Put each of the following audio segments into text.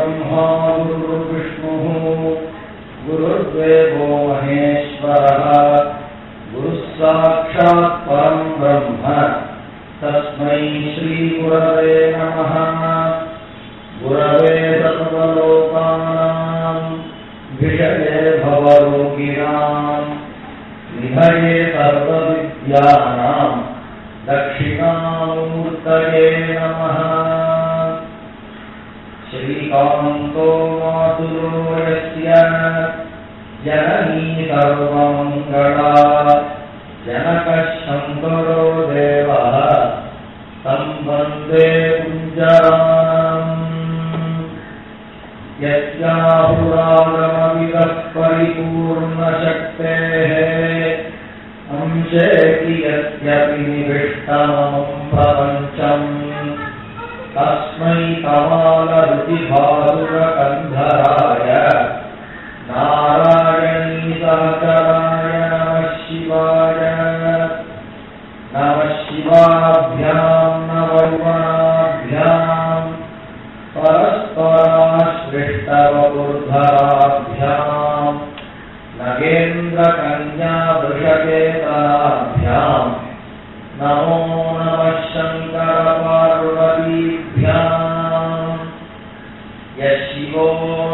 गुरुर्ब्रह्मा गुरुर्विष्णुः गुरुर्देवो महेश्वरः गुरुः साक्षात् परम् ब्रह्म तस्मै श्रीगुरवे नमः गुरवे सर्वलोकानाम् भिषये भवरोगिणाम् निधये सर्वविद्यानाम् दक्षिणामूर्तये नमः श्रीकान्तो मातुलो यस्य जननी सर्वमङ्गला जनकः शङ्करो देवः तं वन्दे कुञ्जराम् यस्याहुरागमविदः परिपूर्णशक्तेः अंशेति यद्यपि निविष्टममुं प्रपञ्चम् तस्मै कमालरुचिभासुरकन्धराय नारायणी सहचराय नमः शिवाय नमः शिवाभ्याम् नवयुवनाभ्याम् परस्पराश्लिष्टवबुर्धराभ्याम् नगेन्द्रकन्यावृषकेतराभ्याम् नमो नमः शङ्करपार्वतीभ्याम् यशिवो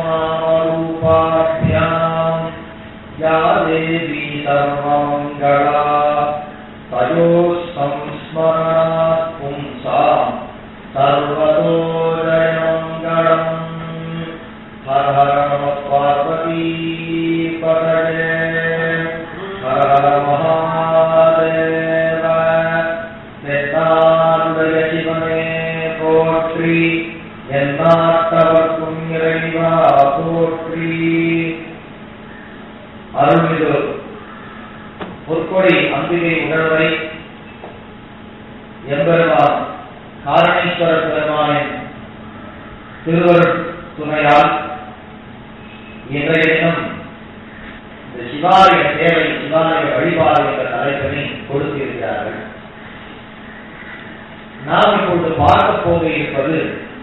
नामरूपाभ्याम् या देवी सर्वमङ्गला तयोः संस्मरणात् पुंसाम् सर्वतो जयमङ्गलम् हर हर नमः पार्वतीपतये हर हर महादेव தென்னாருடைய சிவனே போற்றி எந்நாட்டவர்க்கும் இறைவா போற்றி அருள்மிகு பொற்கொடி அம்பிகை உணர்வை எம்பெருமான் காரணேஸ்வர பெருமானின் திருவருட் துணையால் இன்றைய தினம் இந்த சிவாலய சேவை சிவாலய வழிபாடு என்ற தலைப்பினை கொடுத்திருக்கிறார்கள் நாம் இப்பொழுது பார்க்க போக இருப்பது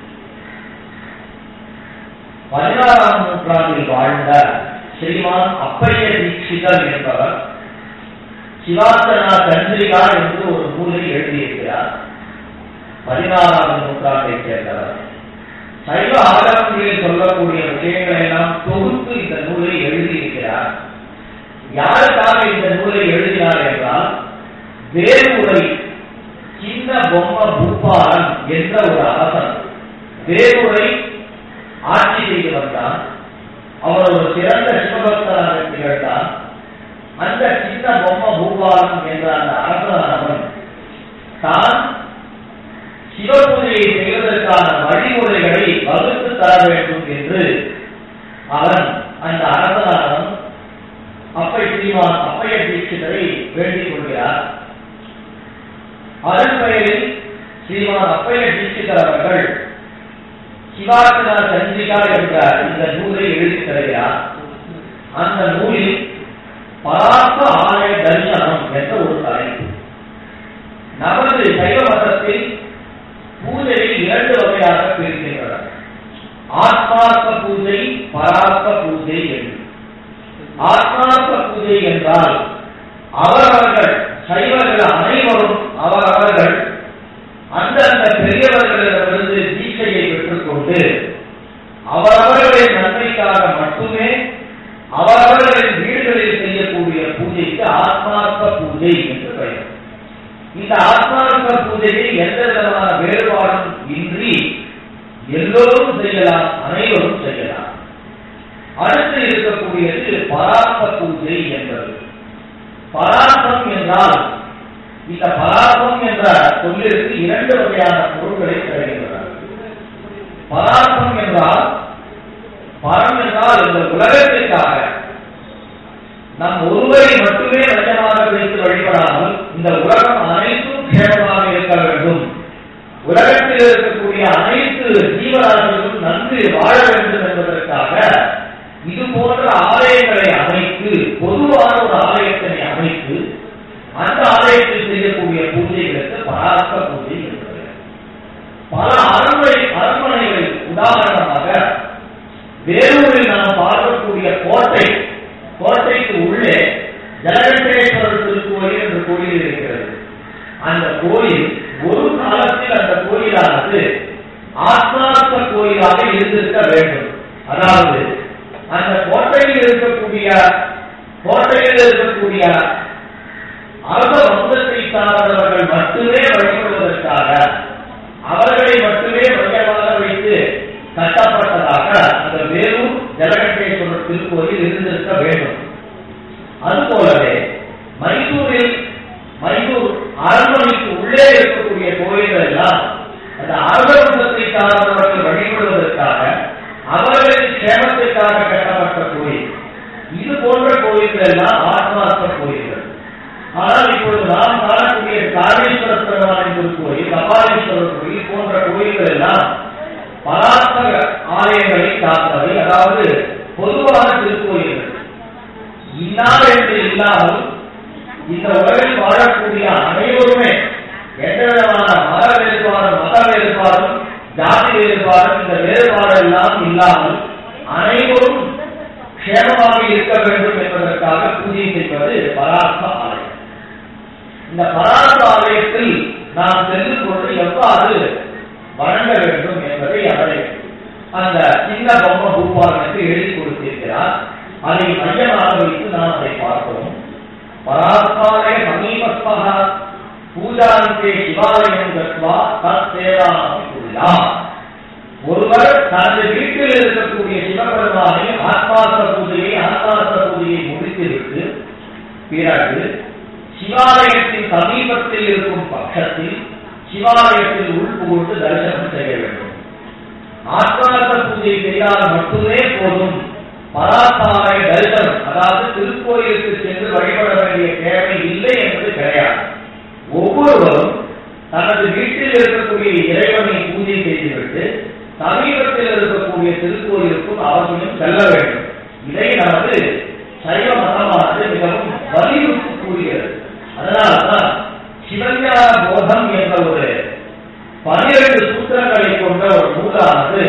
பதினாறாம் நூற்றாண்டில் வாழ்ந்த ஸ்ரீமான் அப்பைய தீட்சிதர் என்பவர் சிவாசனா சந்திரிகா என்று ஒரு நூலை எழுதியிருக்கிறார் பதினாறாம் நூற்றாண்டைச் சேர்ந்தவர் சைவ ஆகமங்களில் சொல்லக்கூடிய விஷயங்களை எல்லாம் தொகுத்து இந்த நூலை எழுதியிருக்கிறார் யாருக்காக இந்த நூலை எழுதினார் என்றால் வேறுமுறை சின்ன பொம்ம பூபாலன் என்ற ஒரு அரசன் வேறுமுறை ஆட்சி செய்து வந்தான் அவர் ஒரு சிறந்த சிவபக்தராக திகழ்ந்தான் அந்த சின்ன பொம்ம பூபாலன் என்ற அந்த அரசனானவன் தான் சிவபூஜையை செய்வதற்கான வழிமுறைகளை வகுத்து தர வேண்டும் என்று அவன் அந்த அரசனானவன் அப்பை ஸ்ரீமான் அப்பைய தீட்சிதரை வேண்டிக் கொள்கிறார் அதன் பெயரில் ஸ்ரீமான் அப்பைய தீட்சிதர் அவர்கள் சிவாசனா சந்திரிகா என்ற இந்த நூலை எழுதி தருகிறார் அந்த நூலில் பராத்த ஆலய தரிசனம் என்ற ஒரு தலைப்பு நமது சைவ மதத்தில் பூஜையை இரண்டு வகையாக பிரிக்கின்றனர் ஆத்மார்த்த பூஜை பரார்த்த பூஜை என்று ஆத்மார்த்த பூஜை என்றால் அவரவர்கள் சைவர்கள் அனைவரும் அவரவர்கள் அந்தந்த பெரியவர்களிடமிருந்து தீட்சையை பெற்றுக்கொண்டு அவரவர்களின் நன்மைக்காக மட்டுமே அவரவர்களின் வீடுகளில் செய்யக்கூடிய பூஜைக்கு ஆத்மார்த்த பூஜை என்று பெயர் இந்த ஆத்மார்த்த பூஜையை எந்த விதமான வேறுபாடும் இன்றி எல்லோரும் செய்யலாம் அனைவரும் செய்யலாம் அடுத்து இருக்கக்கூடியது பரார்த்த பூஜை என்பது பரார்த்தம் என்றால் இந்த பரார்த்தம் என்ற சொல்லிற்கு இரண்டு வகையான பொருட்களை தருகின்றன பரார்த்தம் என்றால் பரம் என்றால் இந்த உலகத்திற்காக நம் ஒருவரை மட்டுமே லட்சமாக வைத்து வழிபடாமல் இந்த உலகம் அனைத்தும் கேமமாக இருக்க வேண்டும் உலகத்தில் இருக்கக்கூடிய அனைத்து ஜீவராசிகளும் நன்கு வாழ வேண்டும் என்பதற்காக இது போன்ற ஆலயங்களை அமைத்து பொதுவான ஒரு ஆலயத்தினை அமைத்து அந்த ஆலயத்தில் செய்யக்கூடிய பூஜைகளுக்கு பரார்த்த பூஜை என்பது பல அரண்மனை அரண்மனைகளில் உதாரணமாக வேலூரில் நாம் பார்க்கக்கூடிய கோட்டை கோட்டைக்கு உள்ளே ஜலகண்டேஸ்வரர் திருக்கோயில் என்ற கோயில் இருக்கிறது அந்த கோயில் ஒரு காலத்தில் அந்த கோயிலானது ஆத்மார்த்த கோயிலாக இருந்திருக்க வேண்டும் அதாவது அந்த கோட்டையில் இருக்கக்கூடிய கோட்டையில் இருக்கக்கூடிய அரச வம்சத்தை சார்ந்தவர்கள் மட்டுமே வழிபடுவதற்காக அவர்களை மட்டுமே மையமாக வைத்து கட்டப்பட்டதாக அந்த வேலூர் ஜலகண்டேஸ்வரர் திருக்கோயில் இருந்திருக்க வேண்டும் அதுபோலவே மைசூரில் மைசூர் அரண்மனைக்கு உள்ளே இருக்கக்கூடிய கோயில்கள் எல்லாம் அந்த அரசவம்சத்தை சார்ந்தவர்கள் வழிபடுவதற்காக அவர்களின் சேமத்திற்காக கட்டப்பட்ட கோயில் இது போன்ற கோயில்கள் எல்லாம் ஆத்மார்த்த கோயில்கள் ஆனால் இப்பொழுது நாம் காணக்கூடிய காரணேஸ்வர பெருமானின் திருக்கோயில் கபாலீஸ்வரர் கோயில் போன்ற கோயில்கள் எல்லாம் பராத்மக ஆலயங்களை சார்ந்தவை அதாவது பொதுவான திருக்கோயில்கள் இன்னார் என்று இல்லாமல் இந்த உலகில் வாழக்கூடிய அனைவருமே எந்த விதமான மத வேறுபாடும் மத வேறுபாடும் ஜாதி வேறுபாடும் இந்த வேறுபாடு எல்லாம் இல்லாமல் அனைவரும் க்ஷேமமாக இருக்க வேண்டும் என்பதற்காக பூஜை செய்வது பராத்ம ஆலயம் இந்த பராத்ம ஆலயத்தில் நாம் சென்று கொண்டு எவ்வாறு வணங்க வேண்டும் என்பதை அவரை அந்த சின்ன பொம்மை பூபாலனுக்கு எழுதி கொடுத்திருக்கிறார் அதை மையமாக வைத்து நாம் அதை பார்ப்போம் பராத்மாலய சமீபஸ்மக பூஜாந்தே சிவாலயம் கத்வா தத் சேவாமி குருலா ஒருவர் தனது வீட்டில் இருக்கக்கூடிய சிவபெருமானை ஆத்மார்த்த பூஜையை ஆத்மார்த்த பூஜையை முடித்துவிட்டு பிறகு சிவாலயத்தின் சமீபத்தில் இருக்கும் பட்சத்தில் சிவாலயத்தில் உள்புகுந்து தரிசனம் செய்ய வேண்டும் ஆத்மார்த்த பூஜை செய்தால் மட்டுமே போதும் பராத்தாலய தரிசனம் அதாவது திருக்கோயிலுக்கு சென்று வழிபட வேண்டிய தேவை இல்லை என்பது கிடையாது ஒவ்வொருவரும் தனது வீட்டில் இருக்கக்கூடிய இறைவனை பூஜை செய்துவிட்டு சமீபத்தில் இருக்கக்கூடிய திருக்கோயிலுக்கும் அவசியம் செல்ல வேண்டும் இதை நமது சைவ மதமானது மிகவும் வலியுறுத்தி கூறுகிறது அதனால்தான் சிவஞான போதம் என்ற ஒரு பனிரெண்டு சூத்திரங்களை கொண்ட ஒரு நூலானது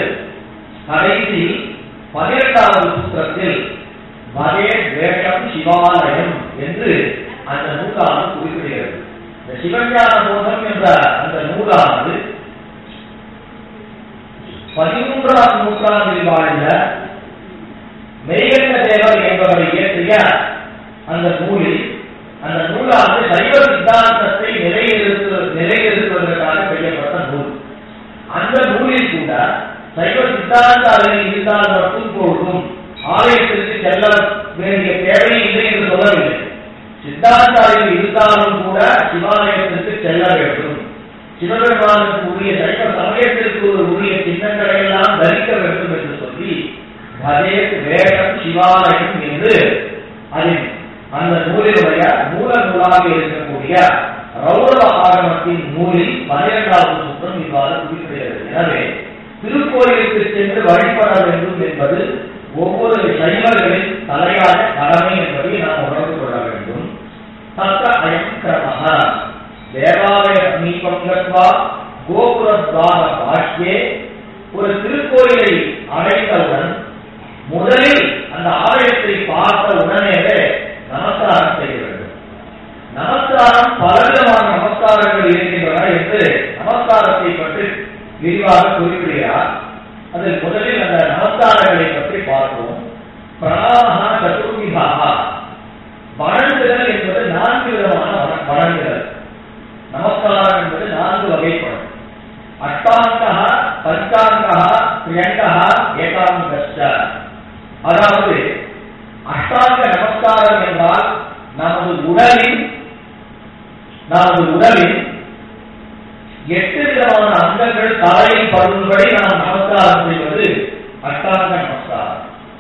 கடைசி பனிரெண்டாவது சூத்திரத்தில் வதே வேஷம் சிவாலயம் என்று அந்த நூலானது குறிப்பிடுகிறது இந்த சிவஞான போதம் என்ற அந்த நூலானது பதிமூன்றாம் நூற்றாண்டில் வாழ்ந்த மெய்கண்ட தேவர் என்பவரை இயற்றிய அந்த நூலில் அந்த நூலானது சைவ சித்தாந்தத்தை நிலைநிறுத்து நிலைநிறுத்துவதற்காக செய்யப்பட்ட நூல் அந்த நூலில் கூட சைவ சித்தாந்த அறிவில் இருந்தால் மட்டும் போதும் ஆலயத்திற்கு செல்ல வேண்டிய தேவை இல்லை என்று சொல்லவில்லை சித்தாந்த அறிவில் இருந்தாலும் கூட சிவாலயத்திற்கு செல்ல வேண்டும் சிவபெருமானுக்கு உரிய சைவ சமயத்திற்கு ஒரு உரிய சின்னங்களை எல்லாம் தரிக்க வேண்டும் என்று சொல்லி அதே வேடம் சிவாலயம் என்று அதில் அந்த நூலினுடைய மூல நூலாக இருக்கக்கூடிய ரௌரவ ஆகமத்தின் நூலில் பனிரெண்டாவது சுற்றம் இவ்வாறு குறிப்பிடுகிறது எனவே திருக்கோயிலுக்கு சென்று வழிபட வேண்டும் என்பது ஒவ்வொரு சைவர்களின் தலையாய கடமை என்பதை நாம் உணர்ந்து கொள்ள வேண்டும் தத்த அயம் கிரமः தேவாலய சமீபம் கத்வா கோபுரத்வார பாஷ்யே ஒரு திருக்கோயிலை அடைந்தவுடன் முதலில் அந்த ஆலயத்தை பார்த்த உடனேவே நமஸ்காரம் செய்ய வேண்டும் நமஸ்காரம் பலவிதமான நமஸ்காரங்கள் இருக்கின்றன என்று நமஸ்காரத்தை பற்றி விரிவாக குறிப்பிடுகிறார் அதில் முதலில் அந்த நமஸ்காரங்களை பற்றி பார்ப்போம் பிரணாமஹா சதுர்விகாக வணங்குதல் என்பது நான்கு விதமான வண- வணங்குதல் நமஸ்காரம் என்பது நான்கு வகைப்படும் அஷ்டாங்கா பஞ்சாங்கா பிரியங்கா ஏகாங்கஸ்ட அதாவது அஷ்டாங்க நமஸ்காரம் என்றால் நமது உடலின் நமது உடலின் எட்டு விதமான அங்கங்கள் தலையில் படும்படி நாம் நமஸ்காரம் செய்வது அஷ்டாங்க நமஸ்காரம்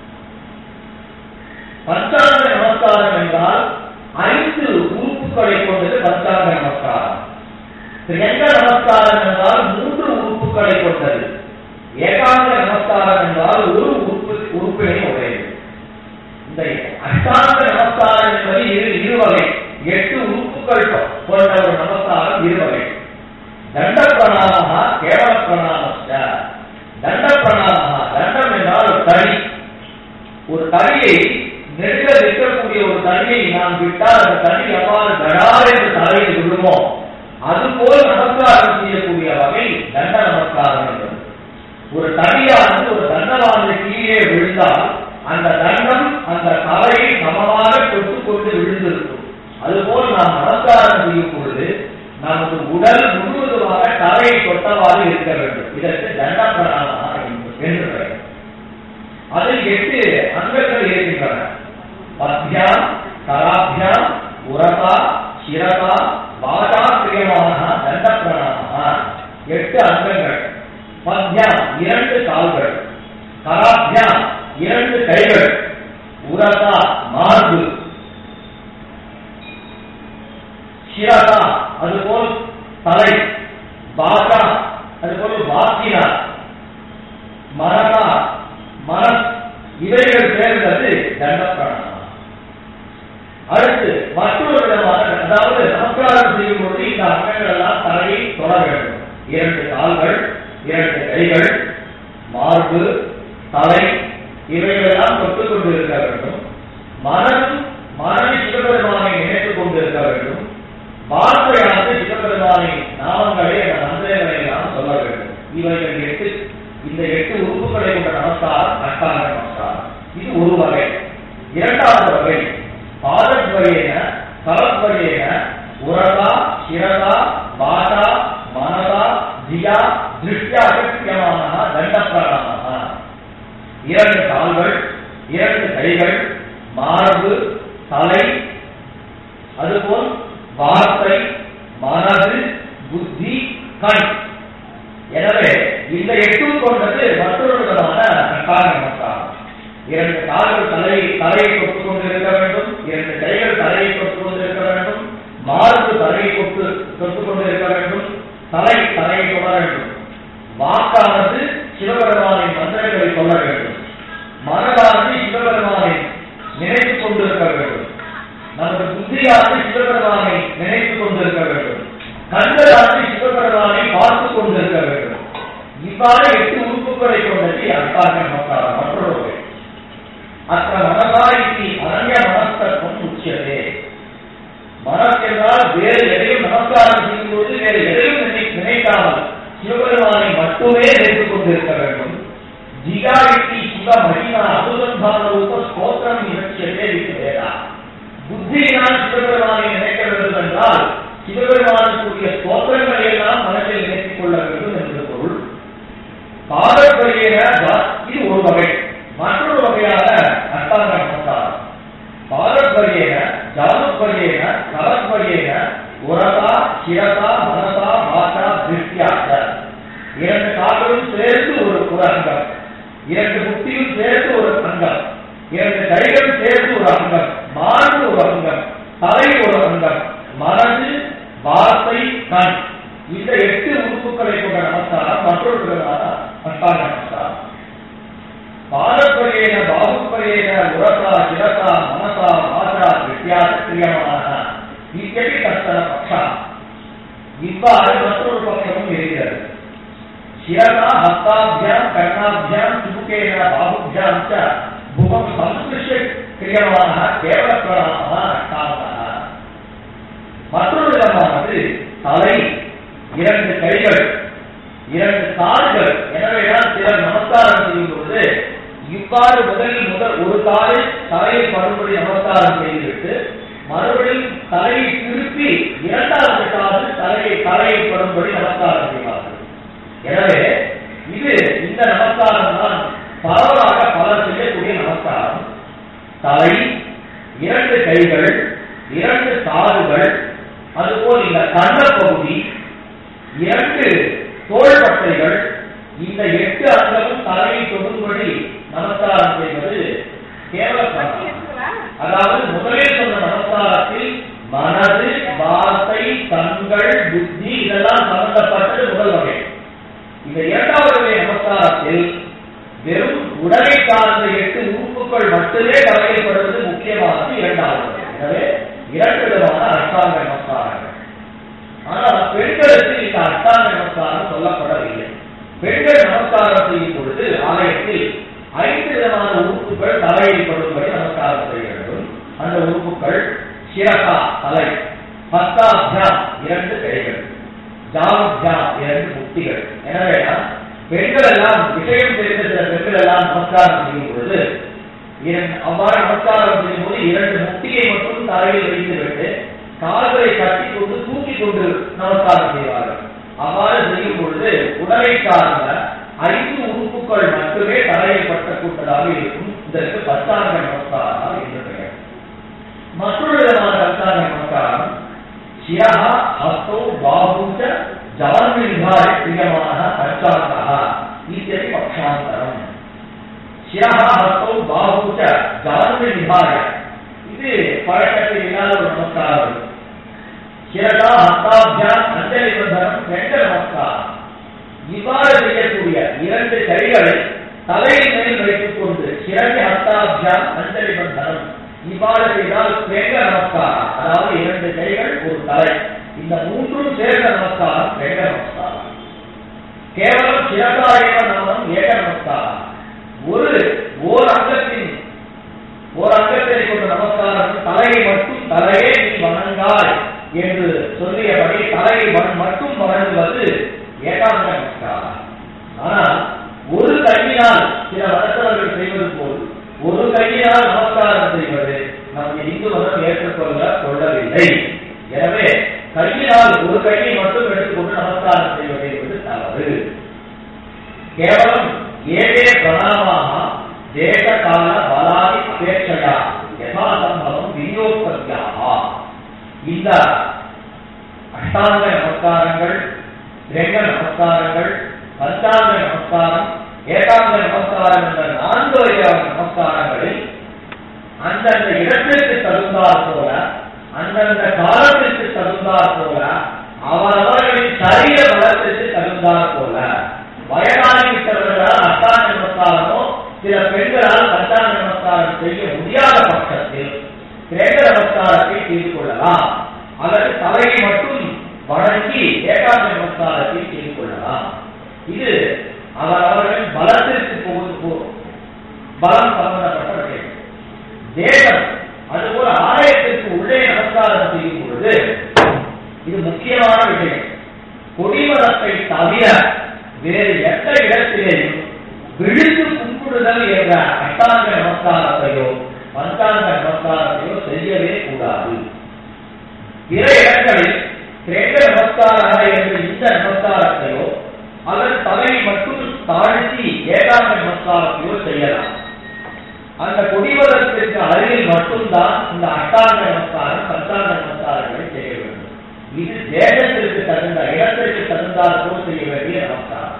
பஞ்சாங்க நமஸ்காரம் என்றால் ஐந்து உறுப்புகளை கொண்டது பஞ்சாங்க நமஸ்காரம் பிரியங்க நமஸ்காரம் என்றால் மூன்று உறுப்புகளை கொண்டது ஏகாங்க நமஸ்காரம் என்றால் ஒரு உறுப்பு உறுப்பினை உடையது இந்த அஷ்டாங்க நமஸ்காரம் என்பது இரு இருவகை எட்டு உறுப்புகள் கொண்ட ஒரு நமஸ்காரம் இருவகை தண்ட பிரணாமா கேவல பிரணாமஸ்ட தண்ட பிரணாமா தண்டம் என்றால் தனி தண்ணியை நாம் விட்டால் அந்த தண்ணி எவ்வாறு தடார் என்று தலையில் விழுமோ அதுபோல் நமஸ்காரம் செய்யக்கூடிய வகை தண்ட நமஸ்காரம் என்பது ஒரு தடியானது ஒரு தண்டவானது கீழே விழுந்தால் அந்த தண்டம் அந்த தலையை சமமாக தொட்டுக் கொண்டு விழுந்திருக்கும் அதுபோல் நாம் நமஸ்காரம் செய்யும் பொழுது நமது உடல் முழுவதுமாக தலையை தொட்டவாறு இருக்க வேண்டும் இதற்கு தண்ட பிரணாம என்று பெயர் அதில் எட்டு அங்கங்கள் இருக்கின்றன பத்யாம் கராபியாம் உரதா சிரதா வாதா பிரியமான தண்ட பிரணாம எட்டு அங்கங்கள் பத்யாம் இரண்டு கால்கள் கராபியாம் இரண்டு கைகள் உரதா மார்பு சிரதா அதுபோல் தலை பாகா அதுபோல் வாக்கினா மனதா மனஸ் இவைகள் சேர்ந்தது தண்ட பிரணாமம் அடுத்து மற்றொரு விதமான அதாவது நமஸ்காரம் செய்யும் பொழுது இந்த அங்கங்கள் எல்லாம் தலையை தொட வேண்டும் இரண்டு கால்கள் இரண்டு கைகள் மார்பு தலை இவைகளெல்லாம் தொட்டுக் கொண்டு இருக்க வேண்டும் மனம் மனதில் சிவபெருமானை நினைத்துக் கொண்டு இருக்க வேண்டும் வார்த்தையானது சிவபெருமானை நாமங்களை அந்த மந்திரங்களை எல்லாம் சொல்ல வேண்டும் இவைகள் எட்டு இந்த எட்டு உறுப்புகளை கொண்ட நமஸ்காரம் அஷ்டாங்க நமஸ்காரம் இது ஒரு வகை இரண்டாவது வகை பாதத்வயேன கலத்வயேன உரதா சிரதா வாதா மனதா தியா திருஷ்டியா அகத்தியமான தண்ட பிரணாம இரண்டு கால்கள் இரண்டு கைகள் மார்பு தலை அதுபோல் வார்த்தை மனது புத்தி கண் எனவே இந்த எட்டும் கொண்டது மற்றொரு விதமான கட்டாய நமஸ்காரம் இரண்டு கால்கள் தலையை தலையை தொட்டுக் கொண்டு இருக்க வேண்டும் இரண்டு கைகள் தலையை தொட்டுக் கொண்டு இருக்க வேண்டும் மார்பு தலையை தொட்டு தொட்டுக் கொண்டு இருக்க வேண்டும் தலை தலையை தொட வேண்டும் வாக்கானது சிவபெருமானின் மந்திரங்களை சொல்ல வேண்டும் மனதானது சிவபெருமானை நினைத்துக் கொண்டிருக்க வேண்டும் நமது புத்தியானது சிவபெருமானை நினைத்துக் கொண்டிருக்க வேண்டும் கண்களானது சிவபெருமானை பார்த்துக் கொண்டிருக்க வேண்டும் இவ்வாறு எட்டு உறுப்புகளை கொண்டது அர்த்தாங்க நமஸ்காரம் மற்றொரு வகை. அத்த மனதாய்க்கு அனன்ய மனஸ்தத்துவம் உச்சியதே மனஸ் என்றால் வேறு எதையும் நமஸ்காரம் செய்யும் போது வேறு எதையும் நினை- நினைக்காமல் சிவபெருமானை மட்டுமே நினைத்துக் கொண்டிருக்க வேண்டும் ஜிகாரிட்டி சிவ மகிமா அனுசந்தான ரூப ஸ்தோத்திரம் நிகழ்ச்சியதே இருக்கிறதா புத்தியினால் சிவபெருமானை நினைக்க வேண்டும் என்றால் சிவபெருமானுக்குரிய ஸ்தோத்திரங்களை எல்லாம் மனதில் நினைத்துக் கொள்ள வேண்டும் என்று பொருள் பாதப்படியேன இது ஒரு வகை மற்றொரு வகையான அஷ்டாங்க நமஸ்காரம் பாதப்படியேன ஜானுப்படியேன கலப்படியேன உரதா சிரதா மனதா வாசா திருஷ்டியாக இரண்டு கால்களும் சேர்த்து ஒரு ஒரு அங்கம் இரண்டு முட்டியும் சேர்த்து ஒரு அங்கம் இரண்டு கைகளும் சேர்த்து ஒரு அங்கம் மார்பு ஒரு அங்கம் தலை ஒரு அங்கம் மனது வார்த்தை கண் இந்த எட்டு உறுப்புகளை கொண்ட நமஸ்காரம் மற்றொரு விதமான அஷ்டாங்க நமஸ்காரம் பாரப்பரியேன பாகுப்பரியேன உரசா சிரசா மனசா வாசா வித்தியாச கிரியமான இத்தடி கஷ்டன பக்ஷா இவ்வாறு மற்றொரு பட்சமும் இருக்கிறது சிரசா ஹஸ்தாபியாம் கர்ணாபியாம் சுமுகேன பாகுபியாம் ச புகம் சம்ஸ்பிருஷ்ய கிரியமான கேவல பிரணாம அஷ்டாங்கா மற்றொரு விதமானது தலை இரண்டு கைகள் இரண்டு கால்கள் எனவேதான் சிலர் நமஸ்காரம் செய்யும் பொழுது இவ்வாறு முதலில் முதல் ஒரு காலில் தலையை மறுபடி நமஸ்காரம் செய்துவிட்டு மறுபடியும் தலையை திருப்பி இரண்டாவது காலில் தலையை தலையை படும்படி நமஸ்காரம் செய்வார்கள் எனவே இது இந்த நமஸ்காரம் தான் பரவலாக பலர் செய்யக்கூடிய நமஸ்காரம் தலை இரண்டு கைகள் இரண்டு கால்கள் அதுபோல் இந்த கண்ண பகுதி இரண்டு தோள்பட்டைகள் இந்த எட்டு அங்கமும் தலையை தொடும்படி நமஸ்காரம் செய்வது கேவல பிரணாமம். அதாவது முதலில் சொன்ன நமஸ்காரத்தில் மனது வார்த்தை கண்கள் புத்தி இதெல்லாம் சம்பந்தப்பட்டது முதல் வகை இந்த இரண்டாவது வகை நமஸ்காரத்தில் வெறும் உடலை சார்ந்த எட்டு உறுப்புகள் மட்டுமே கவலைப்படுவது முக்கியமானது இரண்டாவது வகை. எனவே இரண்டு விதமான அஷ்டாங்க நமஸ்காரங்கள் ஆனால் பெண்களுக்கு இந்த அஷ்டாங்க நமஸ்காரம் சொல்லப்படவில்லை பெண்கள் நமஸ்காரம் செய்யும் பொழுது ஆலயத்தில் ஐந்து விதமான உறுப்புகள் தலையில் படும்படி நமஸ்காரம் செய்ய வேண்டும் அந்த உறுப்புகள் சிரகா தலை ஹஸ்தாபியாம் இரண்டு கைகள் ஜாவுபியாம் இரண்டு முட்டிகள் எனவே பெண்கள் எல்லாம் விஷயம் தெரிந்த சில பெண்கள் எல்லாம் நமஸ்காரம் செய்யும் பொழுது இரண்டு அவ்வாறு நமஸ்காரம் செய்யும் போது இரண்டு முட்டியை மட்டும் தரையில் வைத்துவிட்டு கால்களை கட்டி கொண்டு தூக்கி கொண்டு நமஸ்காரம் செய்வார்கள் அவ்வாறு செய்யும் பொழுது உடலை சார்ந்த ஐந்து உறுப்புகள் மட்டுமே தரையில் பட்டக்கூட்டதாக இருக்கும் இதற்கு பத்தாங்க நமஸ்காரம் என்று பெயர் மற்றொரு விதமான பத்தாங்க நமஸ்காரம் சிரஹா ஹஸ்தோ பாபுச்ச ஜான்விர்காய பிரியமான பஞ்சாங்கः இத்தியதி பக்ஷாந்தரம் சிரஹா ஹஸ்தோ பாபுச்ச ஜான்விர்காய இது பழக்கத்தில் இல்லாத ஒரு நமஸ்காரம் சிரதா ஹஸ்தாபியாம் அஞ்சலி பந்தனம் ரெண்டு நமஸ்காரம் இவ்வாறு செய்யக்கூடிய இரண்டு கைகளை தலையின் மேல் வைத்துக் கொண்டு சிறந்த ஹஸ்தாபியாம் அஞ்சலி பந்தனம் இவ்வாறு செய்தால் வேங்க நமஸ்காரம் அதாவது இரண்டு கைகள் ஒரு தலை இந்த மூன்றும் சேர்ந்த நமஸ்காரம் வேங்க நமஸ்காரம் கேவலம் சிரதாயவ நாமம் ஏக நமஸ்காரம் ஒரு ஓர் அங்கத்தின் ஓர் அங்கத்தை கொண்ட நமஸ்காரம் தலையை மட்டும் தலையே நீ வணங்காய் என்று சொல்லியபடி தலையை வண- மட்டும் வணங்குவது ஏகாந்த நமஸ்காரம் ஆனால் ஒரு கையினால் சில வழக்கர்கள் செய்வது போல் ஒரு கையினால் நமஸ்காரம் செய்வது நமக்கு இந்து மதம் ஏற்றுக்கொள்ள கொள்ளவில்லை எனவே கையினால் ஒரு கையை மட்டும் எடுத்துக்கொண்டு நமஸ்காரம் செய்வது என்பது தவறு கேவலம் ஏதே பிரணாமாக தேச கால பலாதி அபேட்சையா யதாசம்பவம் விநியோகத்தியாக இந்த அஷ்டாங்க நமஸ்காரங்கள் திரேக நமஸ்காரங்கள் பஞ்சாங்க நமஸ்காரம் ஏகாங்க நமஸ்காரம் என்ற நான்கு வகையான நமஸ்காரங்களில் அந்தந்த இடத்திற்கு தகுந்தாற் போல அந்தந்த காலத்திற்கு தகுந்தாற் போல அவரவர்களின் சரீர பலத்திற்கு தகுந்தாற் போல வயதாகிவிட்டவர்களால் அஷ்டாங்க நமஸ்காரமோ சில பெண்களால் பஞ்சாங்க நமஸ்காரம் செய்ய முடியாத பட்சத்தில் கிரேக நமஸ்காரத்தை செய்து கொள்ளலாம் அல்லது தலையை மட்டும் வணங்கி ஏகாந்த நமஸ்காரத்தை செய்து கொள்ளலாம் இது அவர் அவர்களின் பலத்திற்கு போகுது போ- பலம் சம்பந்தப்பட்ட விஷயம் தேவன் அதுபோல ஆலயத்திற்கு உள்ளே நமஸ்காரம் செய்யும் பொழுது இது முக்கியமான விஷயம் கொடிமரத்தை தவிர வேறு எந்த இடத்திலேயும் விழுந்து கும்பிடுதல் என்ற அஷ்டாங்க நமஸ்காரத்தையோ பஞ்சாங்க நமஸ்காரத்தையோ செய்யவே கூடாது பிற இடங்களில் கிரேக்க நமஸ்கார என்ற இந்த நமஸ்காரத்தையோ அல்லது தலையை மட்டும் தாழ்த்தி ஏகாந்த நமஸ்காரத்தையோ செய்யலாம் அந்த கொடிவதற்கு அருகில் மட்டும்தான் இந்த அஷ்டாங்க நமஸ்காரம் பஞ்சாங்க நமஸ்காரங்களை செய்ய வேண்டும் இது தேசத்திற்கு தகுந்த இடத்திற்கு தகுந்தால் போல் செய்ய வேண்டிய நமஸ்காரம்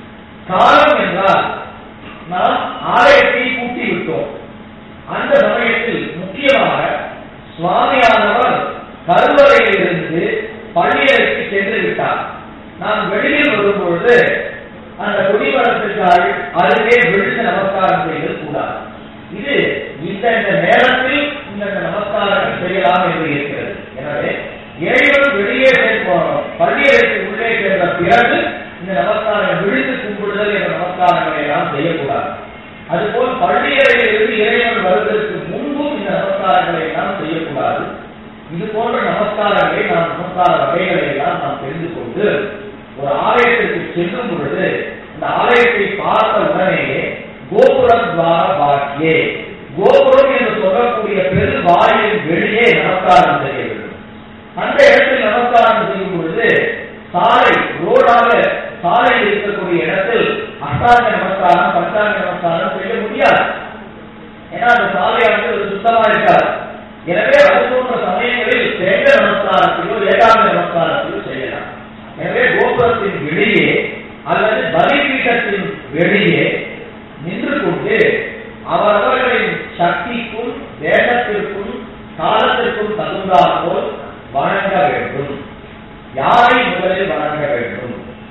காலம் என்றால் நாம் ஆலயத்தை கூட்டி விட்டோம் அந்த சமயத்தில் முக்கியமாக சுவாமியானவர் கருவறையிலிருந்து பள்ளியறைக்கு சென்று விட்டார் நாம் வெளியில் வரும்பொழுது அந்த கொடிமரத்திற்கு அரு- அருகே விழுந்து நமஸ்காரம் செய்வது கூடாது இது இந்த இந்த நேரத்தில் இந்த இந்த நமஸ்காரங்கள் செய்யலாம் என்று இருக்கிறது எனவே இறைவன் வெளியே செல்வோம் பள்ளியறைக்கு உள்ளே சென்ற பிறகு இந்த நமஸ்காரம் விழுந்து கும்பிடுதல் என்ற நமஸ்காரங்களை எல்லாம் செய்யக்கூடாது அதுபோல் பள்ளியறையிலிருந்து இறைவன் வருவதற்கு முன்பும் இந்த நமஸ்காரங்களை எல்லாம் செய்யக்கூடாது இது போன்ற நமஸ்காரங்களை நாம் நமஸ்கார வகைகளை எல்லாம் நாம் தெரிந்து கொண்டு ஒரு ஆலயத்திற்கு செல்லும் பொழுது இந்த ஆலயத்தை பார்த்த உடனேயே கோபுரம் துவார பாக்கியே கோபுரம் என்று சொல்லக்கூடிய பெரு வாயில் வெளியே நமஸ்காரம் செய்ய வேண்டும் அந்த இடத்தில் நமஸ்காரம் செய்யும் பொழுது சாலை ரோடாக சாலையில் இருக்கக்கூடிய இடத்தில் அஷ்டாங்க நமஸ்காரம் பஞ்சாங்க நமஸ்காரம் செய்ய முடியாது ஏன்னா அந்த சாலையானது ஒரு சுத்தமா இருக்காது எனவே அது போன்ற சமயங்களில் தேங்க நமஸ்காரத்தையோ ஏகாந்த நமஸ்காரத்தையோ செய்யலாம் எனவே கோபுரத்தின் வெளியே அல்லது பலிபீட்டத்தின் வெளியே நின்று கொண்டு அவரவர்களின் சக்திக்கும் தேசத்திற்கும் காலத்திற்கும் தகுந்தாற் போல் வணங்க வேண்டும் யாரை முதலில் வணங்க வேண்டும்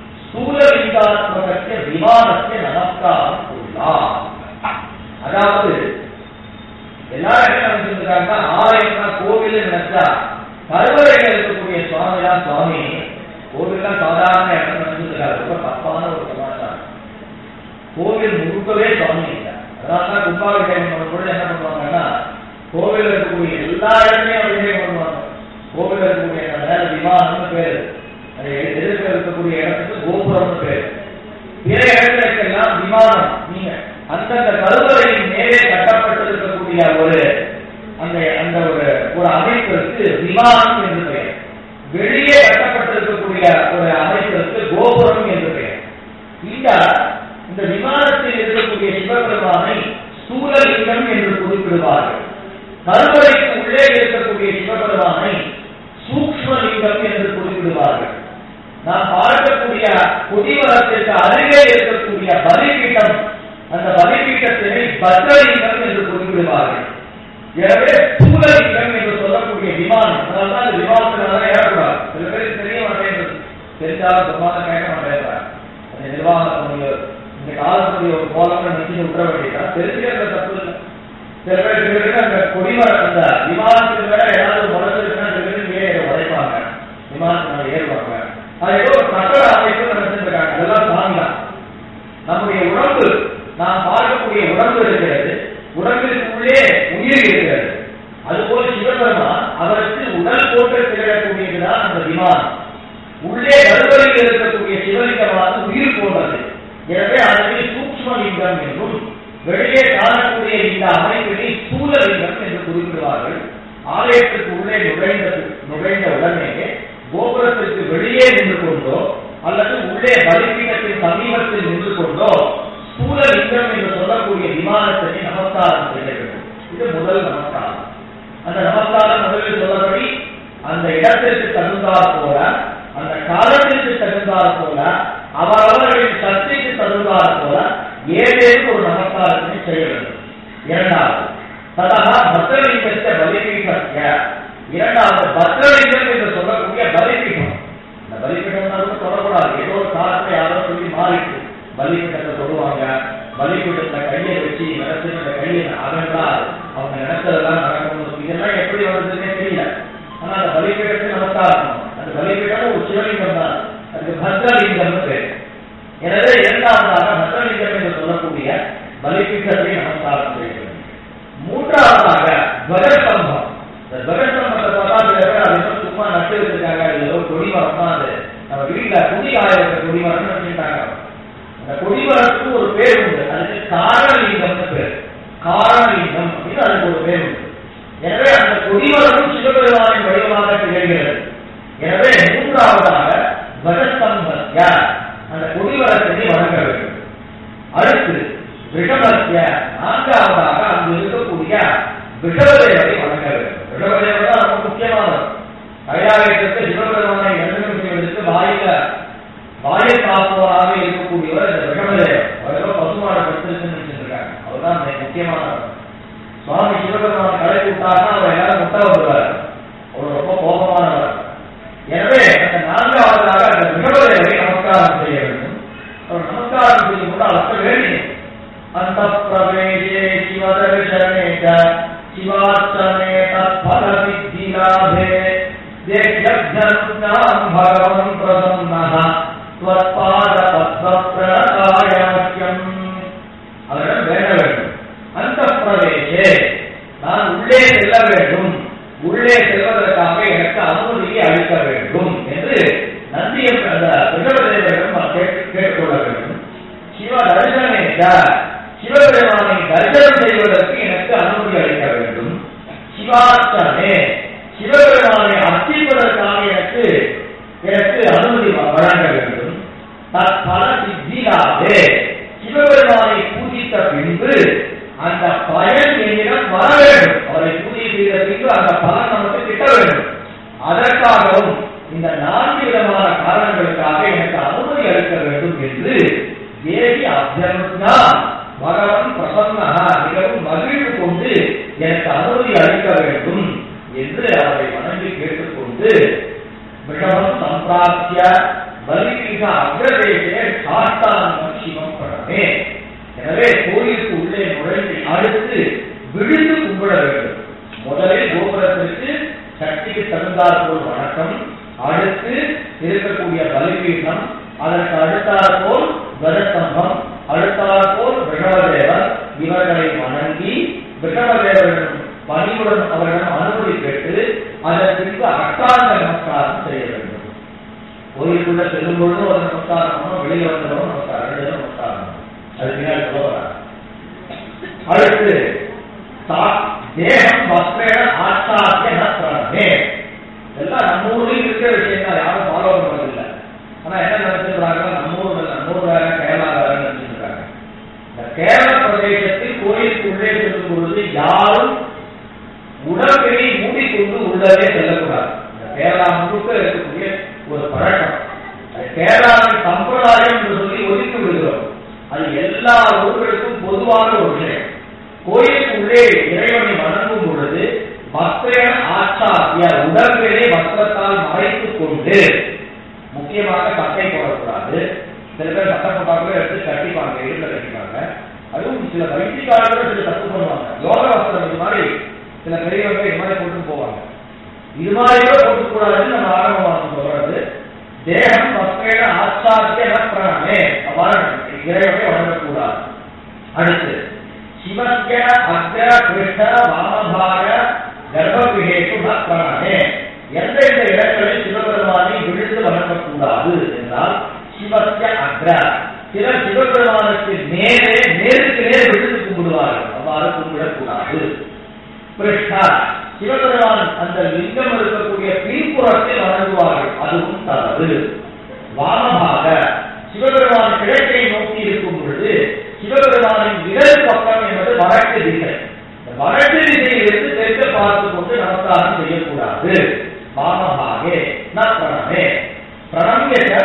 சூழலிங்காத்மகத்திய விமானத்தை நமஸ்காரம் உள்ளார் அதாவது எல்லாரும் என்ன நினைச்சிருக்காங்கன்னா ஆலயம்னா கோவில் நினைச்சா கருவறையில் இருக்கக்கூடிய சுவாமி தான் சுவாமி கோவில்லாம் சாதாரண இடம் நினைச்சிருக்காரு ரொம்ப தப்பான ஒரு சமாச்சாரம் கோவில் முழுக்கவே சுவாமி இல்லை அதனால தான் கும்பாபிஷேகம் பண்ணும் பொழுது என்ன பண்ணுவாங்கன்னா கோவில் இருக்கக்கூடிய எல்லா இடத்துலையும் அபிஷேகம் பண்ணுவாங்க கோவில் இருக்கக்கூடிய அந்த மேல விமானம்னு பேரு அது எதிர்க்க இருக்கக்கூடிய இடத்துக்கு கோபுரம்னு பேரு பிற இடங்களுக்கெல்லாம் விமானம் நீங்க அந்தந்த கருவறையின் மேலே கட்டப்பட்டிருக்கக்கூடிய ஒரு அந்த அந்த ஒரு ஒரு அமைப்பிற்கு விமானம் என்று பெயர் வெளியே கட்டப்பட்டிருக்கக்கூடிய ஒரு அமைப்பிற்கு கோபுரம் என்று பெயர் இந்த இந்த விமானத்தில் இருக்கக்கூடிய சிவபெருமானை ஸ்தூலலிங்கம் என்று குறிப்பிடுவார்கள் கருவறைக்கு உள்ளே இருக்கக்கூடிய சிவபெருமானை சூக்ஷ்மலிங்கம் என்று குறிப்பிடுவார்கள் நாம் பார்க்கக்கூடிய கொடிமரத்திற்கு அருகே இருக்கக்கூடிய பலிபீட்டம் அந்த பலிபீட்டத்தினை பத்ரலிங்கம் என்று குறிப்பிடுவார்கள் எனவே ஸ்தூலலிங்கம் என்று சொல்லக்கூடிய விமானம் அதனால்தான் இந்த விமானத்தினால ஏறக்கூடாது சில பேருக்கு தெரிய மாட்டேங்குது தெரிஞ்சாலும் சொன்னாலும் கேட்க மாட்டேங்கிறார் அந்த நிர்வாகத்துடைய இந்த காலத்துடைய ஒரு கோலத்தை நிச்சயம் விட்டுற வேண்டியதா தெரிஞ்சுக்கிற தப்பு இல்லை சில பேர் சில பேருக்கு அந்த கொடிமரம் அந்த விமானத்துக்கு மேல ஏதாவது முறைச்சிருக்குன்னா சில பேருக்கு மேலே உடைப்பாங்க விமானத்தினால ஏறுவாங்க அது ஏதோ ஒரு கட்டட அமைப்பு நடத்திருக்காங்க அதெல்லாம் தாங்கலாம் நம்முடைய உடம்பு நாம் பார்க்கக்கூடிய உடம்பு இருக்கிறது உடம்பிற்கு உள்ளே உயிர் இருக்கிறது அதுபோல சிவபெருமான் அவருக்கு உடல் போட்டு திகழக்கூடியதுதான் அந்த விமானம் உள்ளே கருவறையில் இருக்கக்கூடிய சிவலிங்கமானது உயிர் போன்றது எனவே அதனை சூக்ஷ்ம லிங்கம் என்றும் வெளியே காணக்கூடிய இந்த அமைப்பினை ஸ்தூல லிங்கம் என்று குறிப்பிடுவார்கள் ஆலயத்திற்கு உள்ளே நுழைந்த நுழைந்த உடனேயே கோபுரத்திற்கு வெளியே நின்று கொண்டோ அல்லது உள்ளே பலிபீடத்தின் சமீபத்தில் நின்று கொண்டோ ஸ்தூல லிங்கம் என்று சொல்லக்கூடிய விமானத்தினை நமஸ்காரம் செய்ய வேண்டும் இது முதல் நமஸ்காரம் அந்த நமஸ்காரம் முதலில் சொல்லபடி அந்த இடத்திற்கு தகுந்தாற் போல அந்த காலத்திற்கு தகுந்தாற் போல அவரவர்களின் சக்திக்கு தகுந்தாற் போல ஏதேனும் ஒரு நமஸ்காரத்தினை செய்ய வேண்டும் இரண்டாவது ததா பத்ரலிங்கத்தை பலிபீட்டத்திய இரண்டாவது பத்ரலிங்கம் என்று சொல்லக்கூடிய பலிபீடம் இந்த பலிபீடம் தொடரக்கூடாது ஏதோ ஒரு காலத்துல யாரோ சொல்லி மாறிட்டு பலிபீடத்தை சொல்லுவாங்க பலிபீடத்துல கையை வச்சு நடத்து அந்த கையை அகன்றால் அவங்க நினைச்சதெல்லாம் நடக்கணும் இதெல்லாம் எப்படி வருதுன்னே தெரியல ஆனா அந்த பலிபீடத்தை நமஸ்காரம் அந்த பலிபீடம் ஒரு சிவலிங்கம் தான் அதுக்கு பத்ரலிங்கம்னு பேர் எனவே இரண்டாவதாக பத்ரலிங்கம் என்று சொல்லக்கூடிய பலிபீடத்தை நமஸ்காரம் செய்ய வேண்டும் மூன்றாவதாக துவஜஸ்தம்பம் இந்த துவஜஸ்தம்பத்தை பார்த்தா சில பேர் அது இன்னும் சும்மா நட்டு வச்சிருக்காங்க அது ஏதோ கொடிமரம் தான் அது நம்ம வீட்டுல துணி காய வைக்கிற கொடிமரம்னு வச்சுட்டாங்க அந்த கொடிமரத்துக்கு ஒரு பேர் உண்டு அதுக்கு காரணலிங்கம்னு பேர் காரணலிங்கம் அப்படின்னு அதுக்கு ஒரு பேர் உண்டு எனவே அந்த கொடிமரமும் சிவபெருமானின் வடிவமாக திகழ்கிறது எனவே மூன்றாவதாக துவஜஸ்தம்பம் யார் அந்த கொடிமரத்தினை வணங்க வேண்டும் அடுத்து ரிஷபத்திய நான்காவதாக அங்கு இருக்கக்கூடிய ரிஷபதேவரை வணங்க வேண்டும் ரிஷபதேவர் தான் ரொம்ப முக்கியமானவர் கைலாயத்திற்கு சிவபெருமானை தரிசனம் செய்வதற்கு வாயில வாயில் காப்பவராக இருக்கக்கூடியவர் இந்த ரிஷபதேவர் அவர் ஏதோ பசுமாட படுத்திருக்குன்னு வச்சிருக்காங்க அவர் தான் முக்கியமானவர் சுவாமி சிவபெருமான் கடை விட்டார்னா அவர் எல்லாரும் முட்டை வருவார் அவர் ரொம்ப கோபமானவர் எனவே அந்த நான்காவதாக அந்த ரிஷபதேவரை நமஸ்காரம் செய்ய வேண்டும் அவர் நமஸ்காரம் செய்யும் போது அளக்க வேண்டும் அந்த பிரவேசே சிவதர்சனே சிவார்ச்சனே தத்பல சித்தி லாபே தேக்யப்ஜனுஜாம் பகவன் பிரசன்னः त्वत्पाद பத்ம பிரணதாய மக்கியம் அவரிடம் வேண்ட வேண்டும் அந்த பிரவேசே நான் உள்ளே செல்ல வேண்டும் உள்ளே செல்வதற்காக எனக்கு அனுமதியை அளிக்க வேண்டும் என்று நந்திய அந்த ரிஷபதேவரிடம் கேட்டுக்கொள்ள வேண்டும் சிவ தரிசனேச்ச சிவபெருமானை தரிசனம் செய்வதற்கு எனக்கு அனுமதி அளிக்க வேண்டும் சிவார்த்தனே சிவபெருமானை அர்ச்சிப்பதற்காக எனக்கு எனக்கு அனுமதி வழங்க வேண்டும் தற்பல சித்திலாதே சிவபெருமானை பூஜித்த பின்பு அந்த பயன் என்னிடம் வர வேண்டும் அவரை பூஜை செய்த பின்பு அந்த பலன் நமக்கு கிட்ட வேண்டும் அதற்காகவும் இந்த நான்கு விதமான காரணங்களுக்காக எனக்கு அனுமதி அளிக்க வேண்டும் என்று தேவி அபியனுஜா பகவன் பிரசன்னகா மிகவும் மகிழ்வு கொண்டு எனக்கு அனுமதி அளிக்க வேண்டும் என்று அவரை வணங்கி கேட்டுக்கொண்டு விஷமம் சம்பிராப்திய பலிபீக அக்ரதேசே சாஸ்தாங்கம் சிவம் படமே எனவே கோயிலுக்கு உள்ளே நுழைந்து அடுத்து விழுந்து கும்பிட வேண்டும் முதலில் கோபுரத்திற்கு சக்திக்கு தகுந்தாற் போல் வணக்கம் அடுத்து இருக்கக்கூடிய பலிபீடம் அதற்கு அடுத்தாற் போல் கதஸ்தம்பம் அடுத்தாற் போல் விஷவதேவர் இவர்களை வணங்கி விஷவதேவரிடம் பணியுடன் அவரிடம் அனுமதி பெற்று அதன் பின்பு அஷ்டாங்க நமஸ்காரம் செய்ய வேண்டும் கோயிலுக்குள்ள செல்லும் பொழுது ஒரு நமஸ்காரம் பண்ணணும், வெளியில வந்தவரும் நமஸ்காரம் ரெண்டு பேரும் நமஸ்காரம் அது பின்னாடி சொல்ல வர்றார். அடுத்து தா- தேகம் வஸ்திரேன ஆச்சாரிய நஸ்திரமே எல்லாம் நம்ம ஊர்லயும் இருக்கிற விஷயம் தான் யாரும் ஃபாலோ பண்றதில்லை ஆனா என்ன நினைச்சிருக்காங்க நம்ம ஊர்ல நம்ம ஊர் வேற கேரளா வேற நினைச்சிருக்காங்க இந்த கேரள பிரதேசத்தில் கோயிலுக்கு உள்ளே செல்லும் பொழுது யாரும் உடம்பினை மூடிக்கொண்டு உள்ளவே செல்லக்கூடாது இந்த கேரளா முழுக்க இருக்கக்கூடிய ஒரு பழக்கம் அது கேரளாவின் சம்பிரதாயம் என்று சொல்லி ஒதுக்கி விடுகிறோம் அது எல்லா ஊர்களுக்கும் பொதுவான ஒரு விஷயம் கோயிலுக்கு உள்ளே இறைவனை வணங்கும் பொழுது வஸ்திர ஆச்சாரிய உடம்பிலே வஸ்திரத்தால் மறைத்துக் கொண்டு முக்கியமாக சட்டை போடக்கூடாது சில பேர் சட்டை போட்டாங்களே எடுத்து கட்டிப்பாங்க இடுப்புல கட்டிப்பாங்க அதுவும் சில வைத்தியக்காரர்கள் சில தப்பு பண்ணுவாங்க யோக வஸ்திரம் இது மாதிரி சில பெரியவங்க இது மாதிரி போட்டு போவாங்க இது மாதிரியே போட்டு கூடாதுன்னு நம்ம ஆரம்பமாக சொல்றது தேகம் வஸ்திர ஆச்சாரிய பிரணமே அவ்வாறு இறைவனை வணங்கக்கூடாது அடுத்து சிவஸ்ய அக்ர கிருஷ்ண வாமபாக கர்ப்பகிரேஷு ந பிரணமே எந்தெந்த இடங்களில் சிவபெருமானை விழுந்து வணங்கக்கூடாது என்றால் சிவஸ்ய அக்ர சிலர் சிவபெருமானுக்கு நேரே நேருக்கு நேர் விழுந்து கும்பிடுவார்கள் அவ்வாறு கும்பிடக்கூடாது கிருஷ்ணா சிவபெருமான் அந்த லிங்கம் இருக்கக்கூடிய பின்புறத்தில் வணங்குவார்கள் அதுவும் தவறு வாமமாக சிவபெருமான் கிழக்கை நோக்கி இருக்கும் பொழுது சிவபெருமானின் இடது பக்கம் என்பது வடக்கு திசை இந்த வடக்கு திசையிலிருந்து தெற்கு பார்த்து கொண்டு நமஸ்காரம் செய்யக்கூடாது வாமபாகே ந பிரணமே பிரணம்யச்ச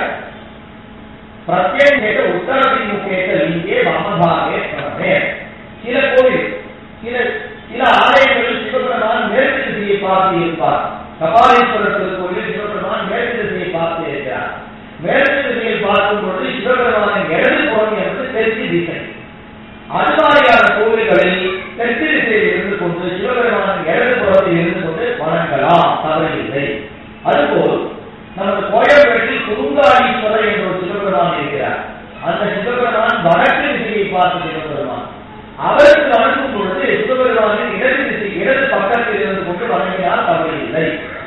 பிரத்யேக உத்தரபிமுகேத லிங்கே வாமபாகே பிரணமே சில கோவில் சில சில ஆலயங்களில் சிவபெருமான் மேற்கு திசையை பார்த்து இருப்பார் கபாலீஸ்வரர் திருக்கோயில் சிவபெருமான் மேற்கு திசையை பார்த்து இருக்கிறார் மேற்கு திசையில் பார்க்கும் பொழுது சிவபெருமானின் இடது புறம் என்பது தெற்கு திசை அது மாதிரியான கோவில்களில் தெற்கு திசையில் இருந்து கொண்டு சிவபெருமானின் இடது புறத்தில் இருந்து கொண்டு வணங்கலாம் தவறில்லை அதுபோல் நமது கோயம்பேட்டில் குருங்காலீஸ்வரர் என்ற ஒரு சிவபெருமான் இருக்கிறார் அந்த சிவபெருமான் வடக்கு திசையை பார்த்த சிவபெருமான் அவருக்கு வணங்கும் பொழுது சிவபெருமானின் இடது திசை இடது பக்கத்தில் இருந்து கொண்டு வணங்கினால் தவறில்லை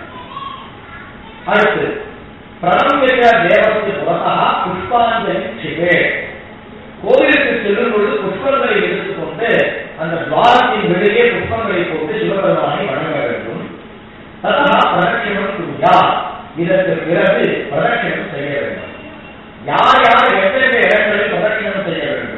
அடுத்து பிரணம்பிய தேவஸ்து புறத்தா புஷ்பாஞ்சலி சிவே கோவிலுக்கு செல்லும் பொழுது புஷ்பங்களை எடுத்துக்கொண்டு அந்த துவாரத்தின் வெளியே புஷ்பங்களை போட்டு சிவபெருமானை வணங்க வேண்டும் ததா பிரதட்சிணம் குரியா இதற்கு பிறகு பிரதட்சிணம் செய்ய வேண்டும் யார் யார் எந்தெந்த இடங்களில் பிரதட்சிணம் செய்ய வேண்டும்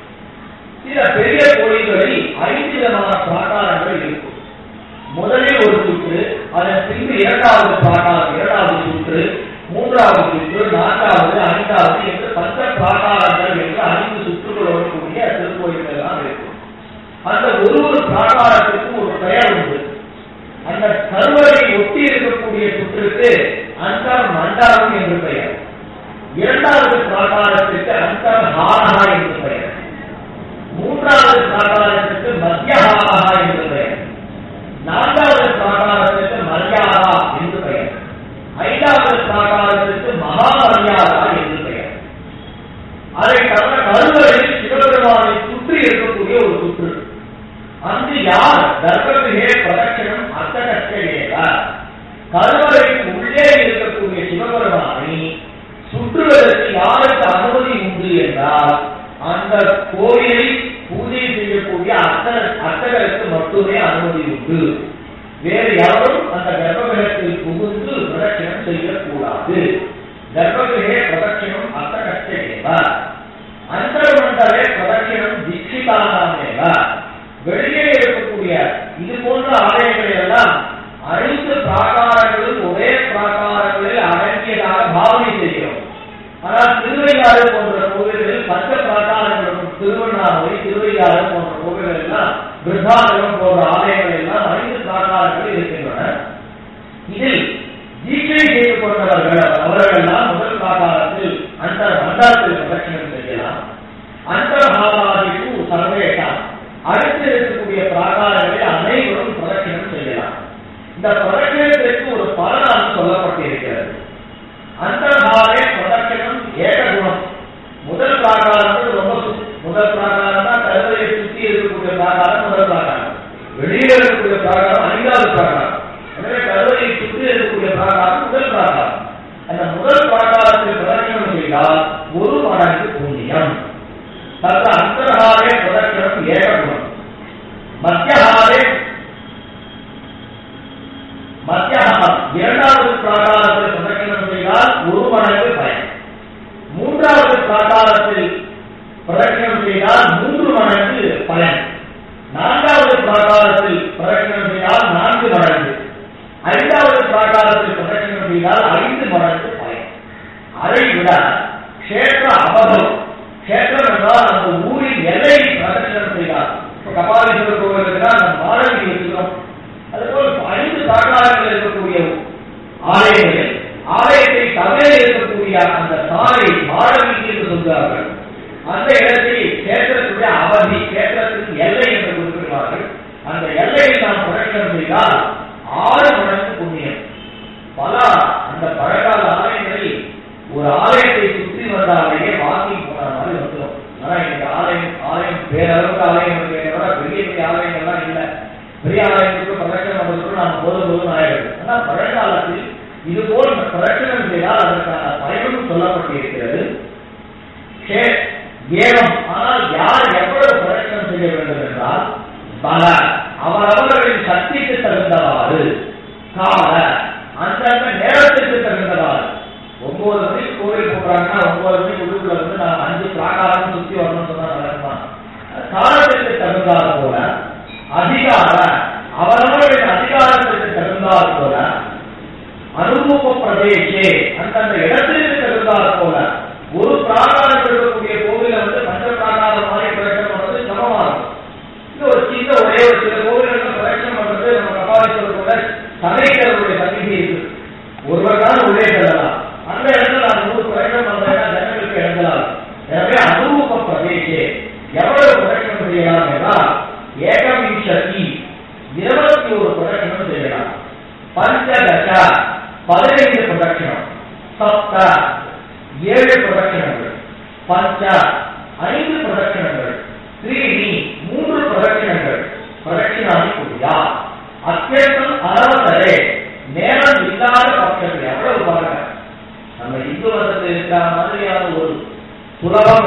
சில பெரிய கோயில்களில் ஐந்து விதமான பிராகாரங்கள் இருக்கும் முதலில் ஒரு சுற்று அதன் பின்பு இரண்டாவது பிராகாரம் இரண்டாவது சுற்று மூன்றாவது சுற்று நான்காவது ஐந்தாவது என்று பஞ்ச பிராகாரங்கள் என்று ஐந்து சுற்றுகளோடு கூடிய திருக்கோயில்கள் எல்லாம் இருக்கும் அந்த ஒரு ஒரு பிராகாரத்திற்கும் ஒரு பெயர் உண்டு அந்த கருவறை ஒட்டி இருக்கக்கூடிய சுற்றுக்கு அந்தர் மண்டலம் என்று பெயர் இரண்டாவது பிராகாரத்திற்கு அந்தர் ஹாரஹா என்று பெயர் மூன்றாவது பிராகாரத்திற்கு மத்தியஹாரா என்று பெயர் நான்காவது பிராகாரத்திற்கு மரியாதா என்று பெயர் ஐந்தாவது பிராகாரத்திற்கு மகா மரியாதா என்று பெயர் அதை தவிர கருவறையில் சிவபெருமானை சுற்றி இருக்கக்கூடிய ஒரு சுற்று அங்கு யார் தர்மத்திலே பிரதட்சணம் அர்த்தகட்சேக கருவறைக்கு உள்ளே இருக்கக்கூடிய சிவபெருமானை சுற்றுவதற்கு யாருக்கு அனுமதி உண்டு என்றால் அந்த கோயிலை பூஜை செய்யக்கூடிய அர்த்தக அர்த்தகருக்கு மட்டுமே அனுமதி உண்டு வேறு யாரும் அந்த கர்ப்பகிரகத்தில் புகுந்து பிரதட்சணம் செய்யக்கூடாது கர்ப்பகிரகே பிரதட்சணம் அர்த்தகட்சேக அந்தர்மண்டலே பிரதட்சணம் தீட்சிதானாமேவ வெளியே இருக்கக்கூடிய இது போன்ற ஆலயங்கள் எல்லாம் அனைத்து பிராகாரங்களும் ஒரே பிராகாரங்களில் அடங்கியதாக பாவனை செய்கிறோம் ஆனால் திருவையாறு போன்ற கோவில்களில் பஞ்ச பிராகாரங்களும் திருவண்ணாமலை திருவையாறு போன்ற கோவில்கள் எல்லாம் விருத்தாபுரம் போன்ற ஆலயங்கள் எல்லாம் ஐந்து பிராகாரங்கள் இருக்கின்றன இதில் தீட்சை செய்து கொண்டவர்கள் அவர்களெல்லாம் முதல் பிராகாரத்தில் அந்த மண்டலத்தில் பிரதட்சணம் செய்யலாம் அந்தர்ஹாராதிக்கு சர்வேஷா அடுத்து இருக்கக்கூடிய பிராகாரங்களில் அனைவரும் பிரதட்சணம் செய்யலாம் இந்த பிரதட்சணத்திற்கு ஒரு பலனாக சொல்லப்பட்டிருக்கிறது அந்தர்ஹாரே பிரதட்சணம் ஏககுணம் முதல் பிராகாரத்தில் ரொம்ப சு- முதல் பிராகாரம் தான் கருவறையை சுற்றி இருக்கக்கூடிய பிராகாரம் முதல் பிராகாரம் வெளியில ஒரு மடங்கு பயன் மூன்றாவது பிராகாரத்தில் பிரதட்சணம் செய்தால் மூன்று மடங்கு பயன் நான்காவது பிராகாரத்தில் பிரதட்சணம் செய்தால் நான்கு மடங்கு ஐந்தாவது பிராகாரத்தில் பிரதட்சணம் செய்தால் ஐந்து மடங்கு பயன் அதை விட கஷேத்திர அபகம் கஷேத்திரம் என்றால் அந்த ஊரின் எல்லை பிரதட்சணம் செய்தார் இப்ப கபாலீஸ்வரர் கோவில் இருக்கிறா அந்த மாடவி இருக்கிறோம் அதுபோல் ஐந்து பிராகாரங்கள் இருக்கக்கூடிய ஆலயங்கள் ஆலயத்தை தவிர இருக்கக்கூடிய அந்த சாலை மாடவி என்று சொல்கிறார்கள் அந்த இடத்தை கேத்திரத்துடைய அவதி கேத்திரத்தின் எல்லை என்று குறிப்பிடுவார்கள் அந்த எல்லையை நாம் பிரதட்சணம் செய்தால் ஆறு மடங்கு புண்ணியம் பல அந்த பழங்கால ஆலயங்களில் ஒரு ஆலயத்தை சுற்றி வந்தாலேயே வாக்கிங் போன மாதிரி வந்துடும் ஆனா இன்னைக்கு ஆலயம் ஆலயம் பேரளவுக்கு ஆலயம் இருக்கிறத பெரிய பெரிய ஆலயங்கள்லாம் இல்லை பெரிய ஆலயங்களுக்கு பிரதட்சணம் பண்ணுறதுக்கு நாம் போதும் போதும் ஆயிடுது ஆனா பழங்காலத்தில் இது போல் பிரதட்சணம் செய்தால் அதற்கான பயனும் சொல்லப்பட்டிருக்கிறது சே- ஏவம் ஆனால் யார் எவ்வளவு பிரதட்சணம் செய்ய வேண்டும் என்றால் பல அவரவர்களின் சக்திக்கு தகுந்தவாறு கால அந்தந்த நேரத்திற்கு தகுந்தவாறு ஒன்பது மணிக்கு கோவில் போடுறாங்கன்னா ஒன்பது மணிக்கு உள்ளுக்குள்ள வந்து நான் அஞ்சு பிராகாரம் சுத்தி வரணும்னு சொன்னா நடக்குமா காலத்திற்கு தகுந்தாற் போல அதிகார அவரவர்களின் அதிகாரத்திற்கு தகுந்தாற் போல அனுபவ பிரதேசே அந்தந்த இடத்திற்கு தகுந்தாற் போல ஒரு பிராகாரம் இருக்கக்கூடிய கோவில வந்து பஞ்ச பிராகாரம் மாதிரி பிரதட்சணம் பண்றது சமமாகும் இது ஒரு சின்ன ஒரே ஒரு சில கோவில்கள் பிரதட்சணம் பண்றது நம்ம கபாலீஸ்வரர் கூட சமைக்கிறவருடைய சன்னிதி இருக்கு ஒருவர் தான் உள்ளே செல்லலாம் அந்த இடத்துல நான் நூறு பிரதட்சணம் பண்றேன்னா ஜனங்களுக்கு எழுதலாம் எனவே அனுபவ பிரதேசே எவ்வளவு பிரதட்சணம் செய்யலாம் என்றால் ஏகவிம்சதி இருபத்தி ஒரு பிரதட்சணம் செய்யலாம் பஞ்சதச பதினைந்து பிரதட்சணம் சப்த ஏழு பிரதட்சணங்கள் பஞ்ச ஐந்து பிரதட்சணங்கள் த்ரீணி மூன்று பிரதட்சணங்கள் பிரதட்சிணாமி குடியா அத்தியந்தம் அறவதரே நேரம் இல்லாத பட்சத்தில் எவ்வளவு பாருங்க நம்ம இந்து மதத்தில் இருக்கிற மாதிரியான ஒரு சுலபம்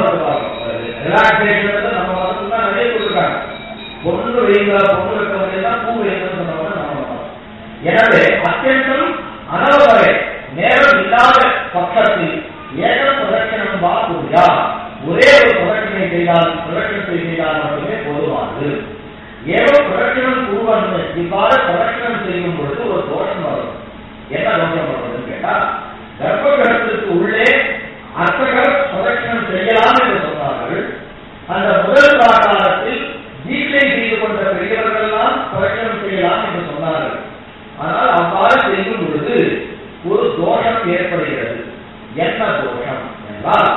ரிலாக்ஸேஷன் நம்ம மதத்துல தான் நிறைய கொடுக்குறாங்க பொண்ணு வைங்க பொண்ணு வைக்க தான் பூ வைங்கன்னு சொன்னவங்க நம்ம மதம். எனவே அத்தியந்தம் அனவரை நேரம் இல்லாத பட்சத்தில் ஏகம் பிரதட்சணம் வா கூடியா ஒரே ஒரு பிரதட்சணை செய்தால் பிரதட்சணத்தை செய்தால் மட்டுமே போதுமானது ஏதோ பிரதட்சணம் கூறுவாங்க இவ்வாறு பிரதட்சணம் செய்யும் பொழுது ஒரு தோஷம் வரும் என்ன தோஷம் வருதுன்னு கேட்டா கர்ப்பகிரகத்திற்கு உள்ளே அர்த்தகர் பிரதட்சணம் செய்யலாம் என்று சொன்னார்கள் அந்த முதல் பிராகாரத்தில் தீட்சை செய்து கொண்ட பெரியவர்கள்லாம் பிரதட்சணம் செய்யலாம் என்று சொன்னார்கள் ஆனால் அவ்வாறு செய்யும் பொழுது ஒரு தோஷம் ஏற்படுகிறது என்ன தோஷம் என்றால்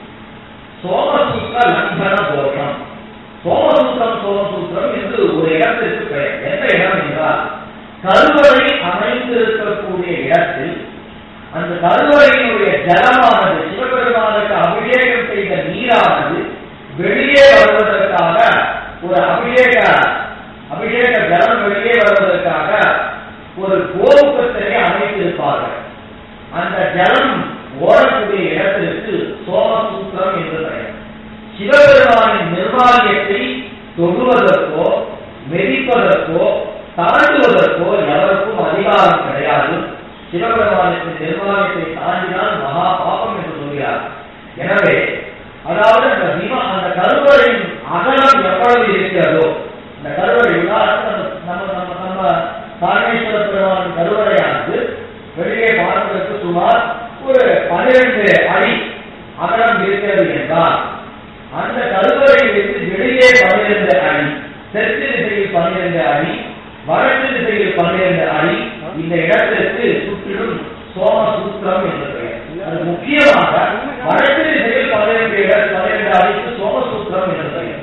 சோமசூத்திர லங்கன தோஷம் சோமசூத்திரம் சோமசூத்திரம் என்று ஒரு இடத்திற்கு பெயர் எந்த இடம் என்றால் கருவறை அமைந்திருக்கக்கூடிய இடத்தில் அந்த கருவறையினுடைய ஜலமானது சிவபெருமானுக்கு அபிஷேகம் செய்த நீரானது வெளியே வருவதற்காக ஒரு அபிஷேக அபிஷேக ஜலம் வெளியே வருவதற்காக ஒரு கோபுரத்தினை அமைத்திருப்பார்கள் அந்த ஜலம் ஓடக்கூடிய இடத்திற்கு சோமசூத்திரம் என்று பெயர் சிவபெருமானின் நிர்வாகியத்தை தொடுவதற்கோ மெதிப்பதற்கோ தாண்டுவதற்கோ எவருக்கும் அதிகாரம் கிடையாது சிவபெருமானுக்கு நிர்வாகத்தை தாண்டினால் மகா பாபம் என்று சொல்கிறார் எனவே அதாவது அந்த விமா அந்த கருவறையின் அகலம் எவ்வளவு இருக்கிறதோ இந்த கருவறை உதாரணத்துக்கு நம்ம நம்ம நம்ம தாரணேஸ்வர பெருமானின் கருவறையானது வெளியே பார்ப்பதற்கு சுமார் ஒரு பன்னிரண்டு அடி அகலம் இருக்கிறது என்றால் அந்த கருவறையிலிருந்து வெளியே பன்னிரண்டு அடி தெற்கு திசையில் பன்னிரண்டு அடி வடக்கு திசையில் பன்னிரண்டு அடி இந்த இடத்திற்கு சுற்றிலும் சோமசூத்திரம் என்று பெயர் அது முக்கியமாக வடக்கு திசையில் பன்னிரண்டு இட பன்னிரண்டு அடிக்கு சோமசூத்திரம் என்று பெயர்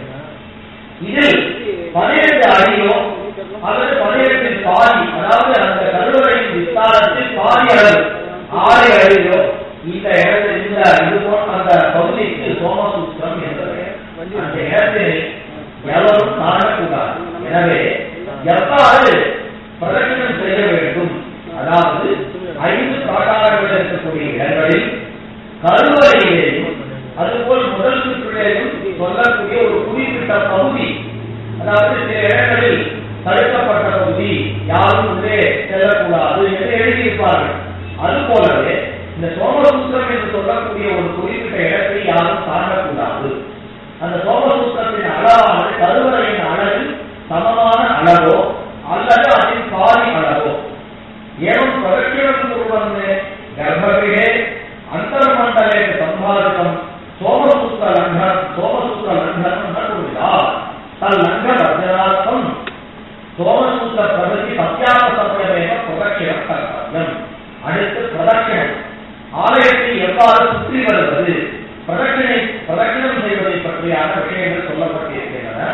இதில் பன்னிரண்டு அடியோ அல்லது பன்னிரண்டின் பாதி அதாவது அந்த கருவறையின் விஸ்தாரத்தில் பாதி அளவு ஆறு அடியோ இந்த இடத்தில் இந்த இது போன்ற அந்த பகுதிக்கு சோமசூத்திரம் என்று பெயர் அந்த இடத்தினை எவரும் காணக்கூடாது எனவே எவ்வாறு பிரதட்சணம் செய்ய வேண்டும் அதாவது ஐந்து பிராகாரங்கள் இருக்கக்கூடிய இடங்களில் கருவறையிலேயும் அதுபோல் முதல் சுற்றிலேயும் சொல்லக்கூடிய ஒரு குறிப்பிட்ட பகுதி அதாவது சில இடங்களில் தடுக்கப்பட்ட பகுதி யாரும் உள்ளே செல்லக்கூடாது என்று எழுதியிருப்பார்கள் அதுபோலவே இந்த சோமசூத்திரம் என்று சொல்லக்கூடிய ஒரு குறிப்பிட்ட இடத்தை யாரும் தாண்டக்கூடாது அந்த சோமசூத்திரத்தின் அளவானது கருவறையின் அளவில் சமமான அளவோ அல்லது அதில் பாதி அளவோ ஏவம் பிரதட்சிணம் குருவன்னு கர்ப்பகிரே அந்தர்மண்டலே சம்பாதிతం சோமசூத்திர லங்கனம் சோமசூத்திர லங்கனம் ந குருதா தல்லங்க வர்ஜனார்த்தம் சோமசூத்திர பிரகதி சத்தியாச சமயமேக பிரதட்சிணம் கர்த்தவியம் அடுத்து பிரதட்சிணம் ஆலயத்தை எவ்வாறு சுற்றி வருவது பிரதட்சிணை பிரதட்சிணம் செய்வதை பற்றியான விஷயங்கள் சொல்லப்பட்டிருக்கின்றன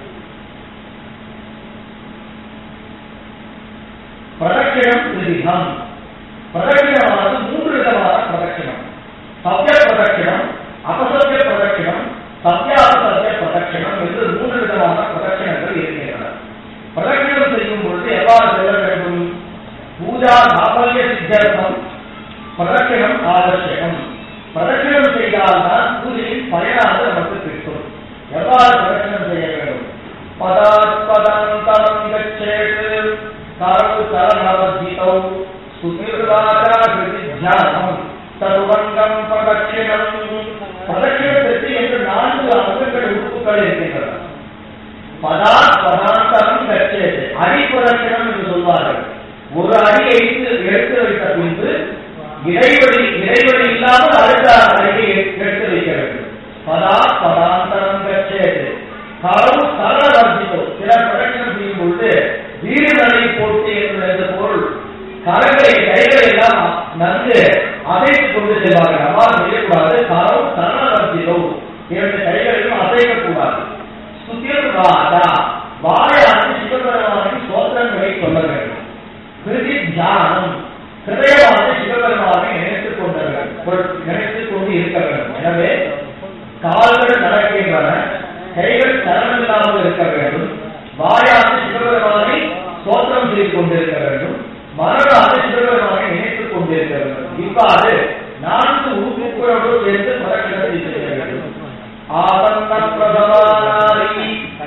பிரதட்சிணம் திரிவிதம் பிரதட்சிணமானது மூன்று விதமான பிரதட்சிணம் சத்திய பிரதட்சிணம் அபசத்திய பிரதட்சிணம் சத்தியாசத்திய பிரதட்சிணம் என்று மூன்று விதமான பிரதட்சிணங்கள் இருக்கின்றன பிரதட்சிணம் செய்யும் பொழுது எவ்வாறு செல்ல வேண்டும் பூஜா சாபல்ய சித்தர்த்தம் பிரதட்சிணம் ஆவசியம் பிரதட்சிணம் செய்தால்தான் பூஜையின் பயனானது நமக்கு கிட்டும் எவ்வாறு பிரதட்சிணம் செய்ய வேண்டும் பதாத்பதாந்தரம் கச்சேத் கரவு கரநவஜிதௌ சுதிர்வாகா தியானம் தருவங்கம் பிரதட்சிணம் பிரதட்சிணத்திற்கு என்று நான்கு அங்கங்கள் உறுப்புகள் இருக்கின்றன பதா பதாந்தரம் கச்சேது அடிப்புரட்சணம் என்று சொல்வார்கள் ஒரு அடி எடுத்து எடுத்து வைத்த பின்பு இடைவெளி இடைவெளி இல்லாமல் அடுத்த அடியை எடுத்து வைக்க வேண்டும் பதா பதாந்தரம் கச்சேது கரவு சரவர்ஜிதோ சில பிரதட்சணம் செய்யும் பொழுது வீடு நடை போட்டு என்ற பொருள் கரங்களை கைகளை எல்லாம் நன்கு அசைத்துக் கொண்டு செல்வார்கள் அவ்வாறு செய்யக்கூடாது கரவு சரவர்ஜிதோ இரண்டு கைகளையும் அசைக்கக்கூடாது சுத்திரவாதா வாயானது சிவபெருமானின் சோத்திரங்களை சொல்ல வேண்டும் கிருதி தியானம் ஹிருதயமானது சிவபெருமானை நினைத்துக் கொண்ட வேண்டும் நினைத்துக் கொண்டு இருக்க வேண்டும் எனவே கால்கள் நடக்கின்றன கைகள் சரணமில்லாமல் இருக்க வேண்டும் வாயானது சிவபெருமானை சோத்திரம் செய்து கொண்டிருக்க வேண்டும் மனதானது சிவபெருமானை நினைத்துக் கொண்டிருக்க வேண்டும் இவ்வாறு நான்கு உறுப்புகளோடு சேர்ந்து பிரதட்சணத்தை செய்ய வேண்டும் ஆனந்த பிரதமானாரி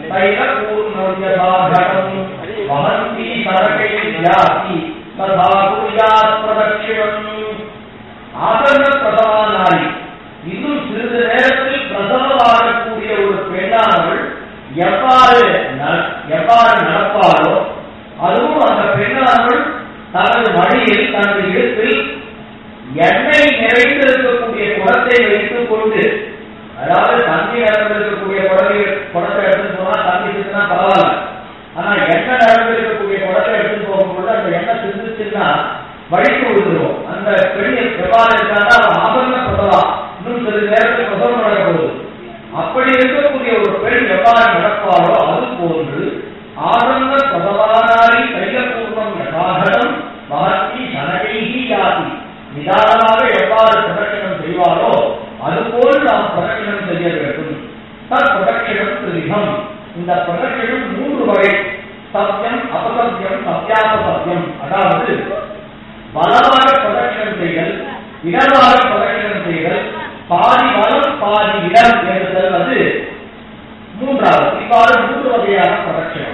தைலபூர்ணம் வஹந்தி சரகை யாதி ததா குர்யாத் பிரதட்சிணம் ஆனந்த பிரதமானாரி இன்னும் சிறிது நேரத்தில் பிரசவமாகக்கூடிய ஒரு பெண்ணானவள் எவ்வாறு ந- எவ்வாறு நடப்பாரோ அதுவும் அந்த பெண்ணானவள் தனது மடியில் தனது இடுப்பில் எண்ணெய் நிறைந்திருக்கக்கூடிய குடத்தை வைத்துக் கொண்டு அதாவது தண்ணி நிறைந்திருக்கக்கூடிய குடத்தை குடத்தை எடுத்துட்டு போனா தண்ணி இருக்குன்னா பரவாயில்ல ஆனா எண்ணெய் நிறைந்திருக்கக்கூடிய குடத்தை எடுத்துட்டு போகும்போது அந்த எண்ணெய் சிந்துச்சுன்னா வழிக்கு விழுந்துரும் அந்த பெண் எவ்வாறு இருக்காங்க அவன் ஆபரண பிரசவம் இன்னும் சிறிது நேரத்தில் பிரசவம் நடக்க போகுது அப்படி இருக்கக்கூடிய ஒரு பெண் எவ்வாறு நடப்பாரோ அது போன்று ஆனந்த பிரசவானாரி தைலபூர்வம் யதாகரம் மகத்தி சனகைகி யாதி நிதானமாக எவ்வாறு பிரதட்சணம் செய்வாரோ அதுபோல் நாம் பிரதட்சணம் செய்ய வேண்டும் தத் பிரதட்சணம் திரிகம் இந்த பிரதட்சணம் மூன்று வகை சத்தியம் அபசத்தியம் சத்தியாபசத்தியம் அதாவது பலமாக பிரதட்சணம் செய்தல் இடமாக பிரதட்சணம் செய்தல் பாதி வலம் பாதி இடம் என்று சொல்வது மூன்றாவது இவ்வாறு மூன்று வகையான பிரதட்சணம்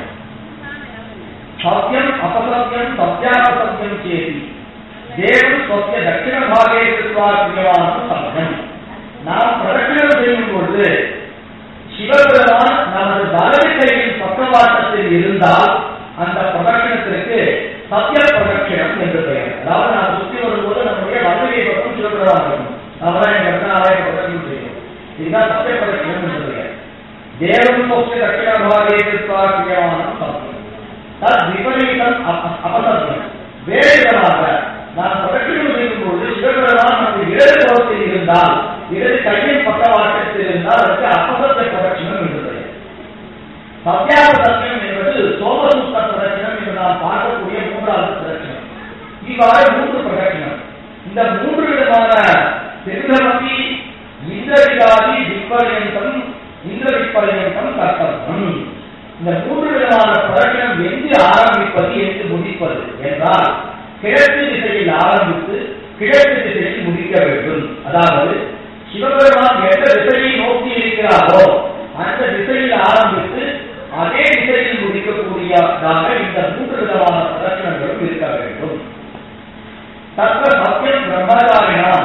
சத்தியம் அபசத்தியம் சத்தியாபசத்தியம் சேதி தேவன் சொத்திய தட்சிண பாகே கிருத்வா கிரியவானம் சமயம் நாம் பிரதட்சணம் செய்யும் பொழுது சிவபெருமான் நமது வலது கையின் பக்கவாட்டத்தில் இருந்தால் அந்த பிரதட்சணத்திற்கு சத்திய பிரதட்சணம் என்று பெயர் அதாவது நாம் சுற்றி வரும்போது நம்முடைய வலதுகை பக்கம் சிவபெருமான் இருக்கும் நாம தான் எங்க இடத்துல ஆலய பிரதட்சணம் செய்யும் இதுதான் சத்திய பிரதட்சணம் என்று பெயர் தேவன் சொத்திய தட்சிண பாகே கிருத்வா கிரியவானம் சமயம் தத் விபரீதம் அப- அபசத்தியம் வேறு விதமாக நாம் பிரதட்சிணம் செய்யும் பொழுது சிவபெருமான் நமது இடது புறத்தில் இருந்தால் இடது கையின் பக்கவாட்டத்தில் இருந்தால் அதற்கு அபசத்திய பிரதட்சிணம் என்று பெயர் சத்தியாக பிரதட்சிணம் என்பது சோமசூத்த பிரதட்சிணம் என்று நாம் பார்க்கக்கூடிய மூன்றாவது பிரதட்சிணம் இவ்வாறு மூன்று பிரதட்சிணம் இந்த மூன்று விதமான திருநமதி இந்திரவிகாதி விப்பரியந்தம் இந்திர விப்பரியந்தம் கர்த்தம் இந்த மூன்று விதமான பிரதட்சணம் எங்கு ஆரம்பிப்பது எங்கு முடிப்பது என்றால் கிழக்கு திசையில் ஆரம்பித்து கிழக்கு திசையில் முடிக்க வேண்டும் அதாவது சிவபெருமான் எந்த திசையை நோக்கி இருக்கிறாரோ அந்த திசையில் ஆரம்பித்து அதே திசையில் முடிக்கக்கூடியதாக இந்த மூன்று விதமான பிரதட்சணங்களும் இருக்க வேண்டும் தத்த சத்தியம் பிரம்மச்சாரினா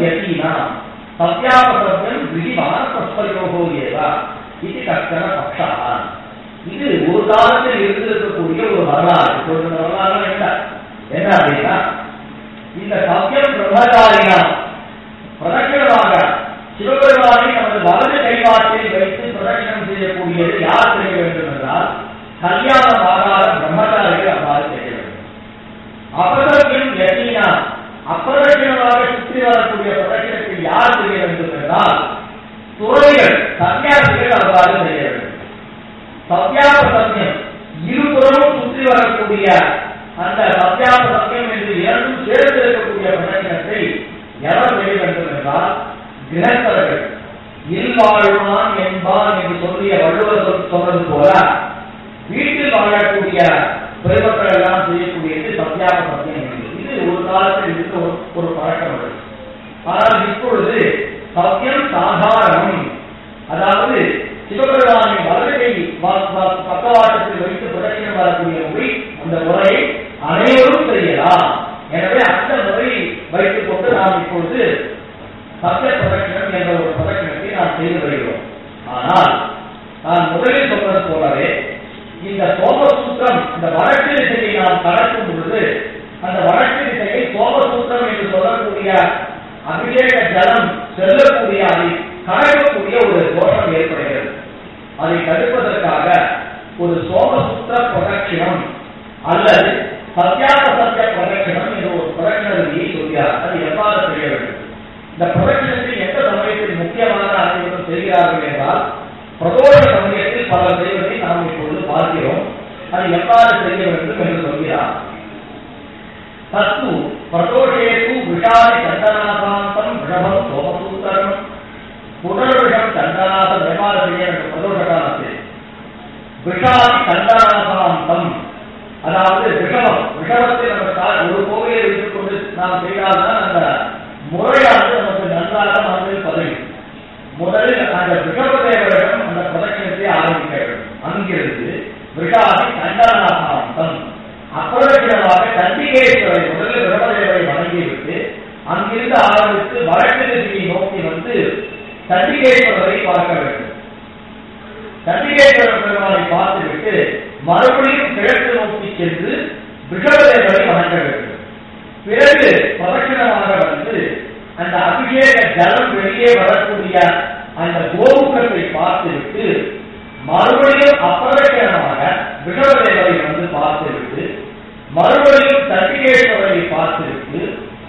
யதீனா சத்யாபசத்தியம் விதிமான பஸ்பயோகோ ஏவா இது கஷ்டன பக்ஷா இது ஒரு காலத்தில் இருந்திருக்கக்கூடிய ஒரு வரலாறு இப்பொழுது இந்த வரலாறு என்ன என்ன அப்படின்னா இந்த சத்தியம் பிரம்மச்சாரியா பிரதட்சணமாக சிவபெருமானை நமது வலது கைவாட்டில் வைத்து பிரதட்சணம் செய்யக்கூடியது யார் செய்ய வேண்டும் என்றால் கல்யாணம் ஆகாத பிரம்மச்சாரிகள் அவ்வாறு செய்ய வேண்டும் அபதத்தின் யதீனா அப்பிரதட்சணமாக சுற்றி வரக்கூடிய பிரதட்சணத்தில் யார் செய்ய வேண்டும் என்றால் துறைகள் சன்னியாசிகள் அவ்வாறு செய்ய வேண்டும் சத்யாப சத்தியம் இருபுறமும் சுற்றி வரக்கூடிய அந்த சத்யாப சத்தியம் என்று இரண்டும் சேர்ந்து இருக்கக்கூடிய பிரதட்சணத்தை எவர் செய்ய வேண்டும் என்றால் கிரகஸ்தர்கள் இல்வாழ்வான் என்பான் என்று சொல்லிய வள்ளுவர் சொல் சொன்னது போல வீட்டில் வாழக்கூடிய பெருமக்கள் எல்லாம் செய்யக்கூடியது சத்யாப சத்தியம் என்று இது ஒரு காலத்தில் இருந்த ஒரு ஒரு பழக்கம் அது. ஆனால் இப்பொழுது சத்தியம் சாதாரணம் அதாவது சிவபெருமானின் வலதுகை பக்கவாட்டத்தில் வைத்து பிரதட்சணம் வரக்கூடிய முறை அந்த முறையை அனைவரும் செய்யலாம் எனவே அந்த முறையை வைத்துக் கொண்டு நாம் இப்பொழுது சத்திய பிரதட்சணம் என்ற ஒரு பிரதட்சணத்தை நாம் செய்து வருகிறோம் ஆனால் நான் முதலில் சொன்னது போலவே இந்த சோமசூத்திரம் இந்த வடக்கு திசையை நாம் கடக்கும் பொழுது அந்த வடக்கு திசையை சோமசூத்திரம் என்று சொல்லக்கூடிய அபிஷேக ஜலம் செல்லக்கூடிய அதை கடக்கக்கூடிய ஒரு தோஷம் ஏற்படுகிறது அதை தடுப்பதற்காக ஒரு சோமசூத்திர பிரதட்சிணம் அல்லது சத்யாக சத்திய பிரதட்சிணம் என்ற ஒரு பிரதட்சிண விதியை சொல்கிறார் அது எவ்வாறு செய்ய வேண்டும் இந்த பிரதட்சிணத்தை எந்த சமயத்தில் முக்கியமான அனைவரும் செய்கிறார்கள் என்றால் பிரதோஷ சமயத்தில் பலர் செய்வதை நாம் இப்பொழுது பார்க்கிறோம் அது எவ்வாறு செய்ய வேண்டும் என்று சொல்கிறார் தத்து பிரதோஷேது விஷாதி சந்தனாசாந்தம் விஷபம் சோமசூத்திரம் புனர்விஷம் சந்தனாசம் எவ்வாறு செய்ய வேண்டும் பிரதோஷ காலத்தில் விஷாதி சந்தனாசாந்தம் அதாவது விஷமம் விஷமத்தை நம்ம கா- ஒரு கோவிலை வைத்துக் கொண்டு நாம் செய்தால்தான் அந்த முறையானது நமக்கு நன்றாக மனதில் பதவியும் முதலில் அந்த விஷபதேவரிடம் அந்த பிரதட்சணத்தை ஆரம்பிக்க வேண்டும் அங்கிருந்து விஷாதி சண்டனாசாந்தம் அப்பிரதட்சணமாக கண்டிகேஸ்வரை முதலில் விஷபதேவரை வணங்கிவிட்டு அங்கிருந்து ஆரம்பித்து வடக்கு திசையை நோக்கி வந்து கண்டிகேஸ்வரரை பார்க்க வேண்டும் கண்டிகேஸ்வரர் பெருமானை பார்த்துவிட்டு மறுபடியும் கிழக்கு நோக்கி சென்று விஷபதேவரை வணங்க வேண்டும் பிறகு பிரதட்சணமாக வந்து அந்த அபிஷேக ஜலம் வெளியே வரக்கூடிய அந்த கோபுரத்தை பார்த்துவிட்டு மறுபடியும் அப்பிரதட்சணமாக விஷபதேவரை வந்து பார்த்துவிட்டு மறுபடியும் தட்டிகேஸ்வரரை பார்த்துவிட்டு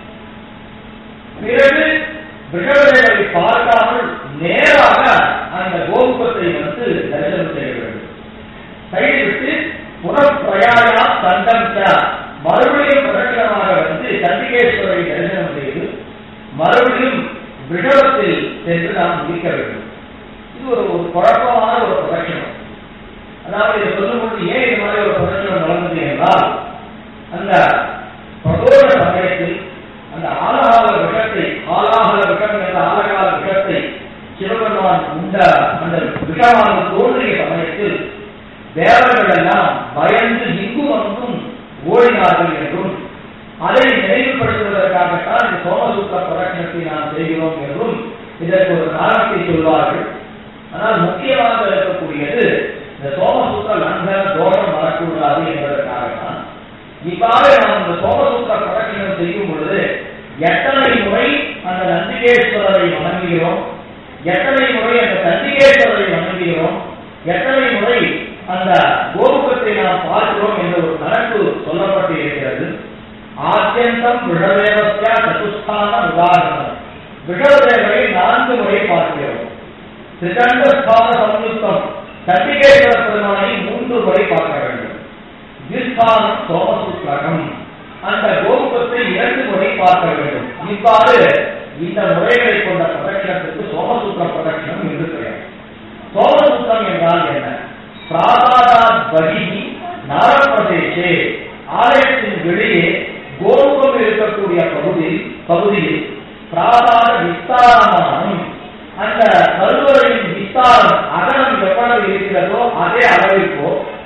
பிறகு விஷபதேவரை பார்க்காமல் நேராக அந்த கோபுரத்தை வந்து தரிசனம் செய்ய வேண்டும் செய்துவிட்டு புனப்பிரயாணா தண்டம் ச மறுபடியும் பிரதட்சணமாக வந்து சண்டிகேஸ்வரரை தரிசனம் செய்து மறுபடியும் விஷவத்தில் சென்று நாம் முடிக்க வேண்டும் இது ஒரு ஒரு குழப்பமான ஒரு பிரதட்சணம் அதாவது இதை சொல்லும்போது ஏன் இது மாதிரி ஒரு பிரதட்சணம் நடந்தது என்றால் அந்த பிரதோஷ சமயத்தில் அந்த ஆலகால விஷத்தை ஆலாகல விஷம் என்ற ஆலகால விஷத்தை சிவபெருமான் உண்ட அந்த விஷமானது தோன்றிய சமயத்தில் தேவர்கள் எல்லாம் பயந்து இங்கும் அங்கும் ஓடினார்கள் என்றும் அதை நினைவுபடுத்துவதற்காகத்தான் இந்த சோமசூத்திர பிரதட்சணத்தை நாம் செய்கிறோம் என்றும் இதற்கு ஒரு காரணத்தை சொல்வார்கள் ஆனால் முக்கியமாக இருக்கக்கூடியது இந்த சோமசூத்திர லங்கன தோஷம் வரக்கூடாது என்பதற்காகத்தான் இவ்வாறு நாம் இந்த சோமசூத்திர பிரதட்சணம் செய்யும் பொழுது எத்தனை முறை அந்த நந்திகேஸ்வரரை வணங்குகிறோம் எத்தனை முறை அந்த சண்டிகேஸ்வரரை வணங்குகிறோம் எத்தனை முறை அந்த கோபுரத்தை நாம் பார்க்கிறோம் என்ற ஒரு கணக்கு சொல்லப்பட்டு இருக்கிறது ஆத்தியந்தம் விஷதேவஸ்யா சதுஸ்தான உதாரணம் விஷதேவரை நான்கு முறை பார்க்கிறோம் திரிகண்டஸ்தான சம்யுக்தம் சண்டிகேஸ்வர பெருமானை மூன்று முறை பார்க்க வேண்டும் திஸ்தானம் சோமசூத்திரகம் அந்த கோபுரத்தை இரண்டு முறை பார்க்க வேண்டும் இவ்வாறு இந்த முறைகளை கொண்ட பிரதட்சணத்துக்கு சோமசூத்திர பிரதட்சணம் என்று பெயர் சோமசூத்திரம் என்றால் என்ன பிராதாதாத் பகி நாரப்பிரதேசே ஆலயத்தின் வெளியே கோபுரம் இருக்கக்கூடிய பகுதி பகுதியில் பிராதாத விஸ்தாரமானம் அந்த கருவறையின் விஸ்தாரம் அகலம் எவ்வளவு இருக்கிறதோ அதே அளவிற்கோ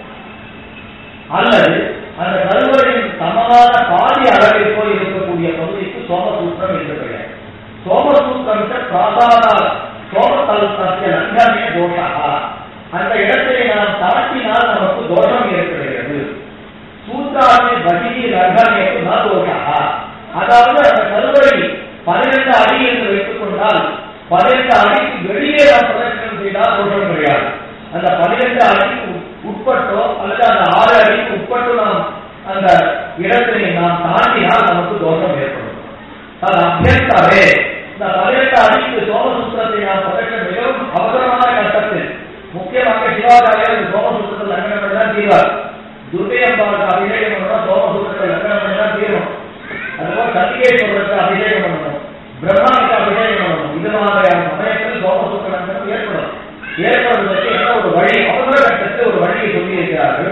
அல்லது அந்த கருவறையின் சமமான பாதி அளவிற்கோ இருக்கக்கூடிய பகுதிக்கு சோமசூத்திரம் என்று பெயர் சோமசூத்திரம் பிராசாத சோமத்தலத்திய லங்கமே தோஷா அந்த இடத்தை நாம் தாட்டினால் நமக்கு தோஷம் ஏற்படுகிறது சூத்திராமே பதிகி லங்கமேக்கு ந தோஷா அதாவது அந்த கருவறை பன்னிரண்டு அடி என்று வைத்துக் கொண்டால் பன்னிரண்டு அடிக்கு வெளியே நாம் பிரதட்சணம் செய்தால் தோஷம் கிடையாது அந்த பன்னிரண்டு அடிக்கு உட்பட்டோ அல்லது அந்த ஆறு அடிக்கு உட்பட்டு நாம் அந்த இடத்தை நாம் தாண்டினால் நமக்கு தோஷம் ஏற்படும் அது அபியர்த்தாவே இந்த பதினெட்டு அடிக்கு சோமசூத்திரத்தை நாம் பிரதட்சணம் மிகவும் அவசரமான கட்டத்தில் முக்கியமாக சிவாச்சாரியர் இந்த சோமசூத்திரத்தில் லங்கனம் பண்ணி தான் தீர்வார் துர்கை அம்பாவுக்கு அபிஷேகம் பண்ணணும் சோமசூத்திரத்தை லங்கனம் பண்ணி தான் தீரும் அதுபோல் சத்தியேஸ்வரருக்கு அபிஷேகம் பண்ணணும் பிரம்மாவுக்கு அபிஷேகம் பண்ணணும் இது மாதிரியான சமயத்தில் சோமசூத்திர லங்கனம் ஏற்படும் ஏற்படுவதற்கு என்ன ஒரு வழி அவசர கட்டத்தில் ஒரு வழியை சொல்லி இருக்கிறார்கள்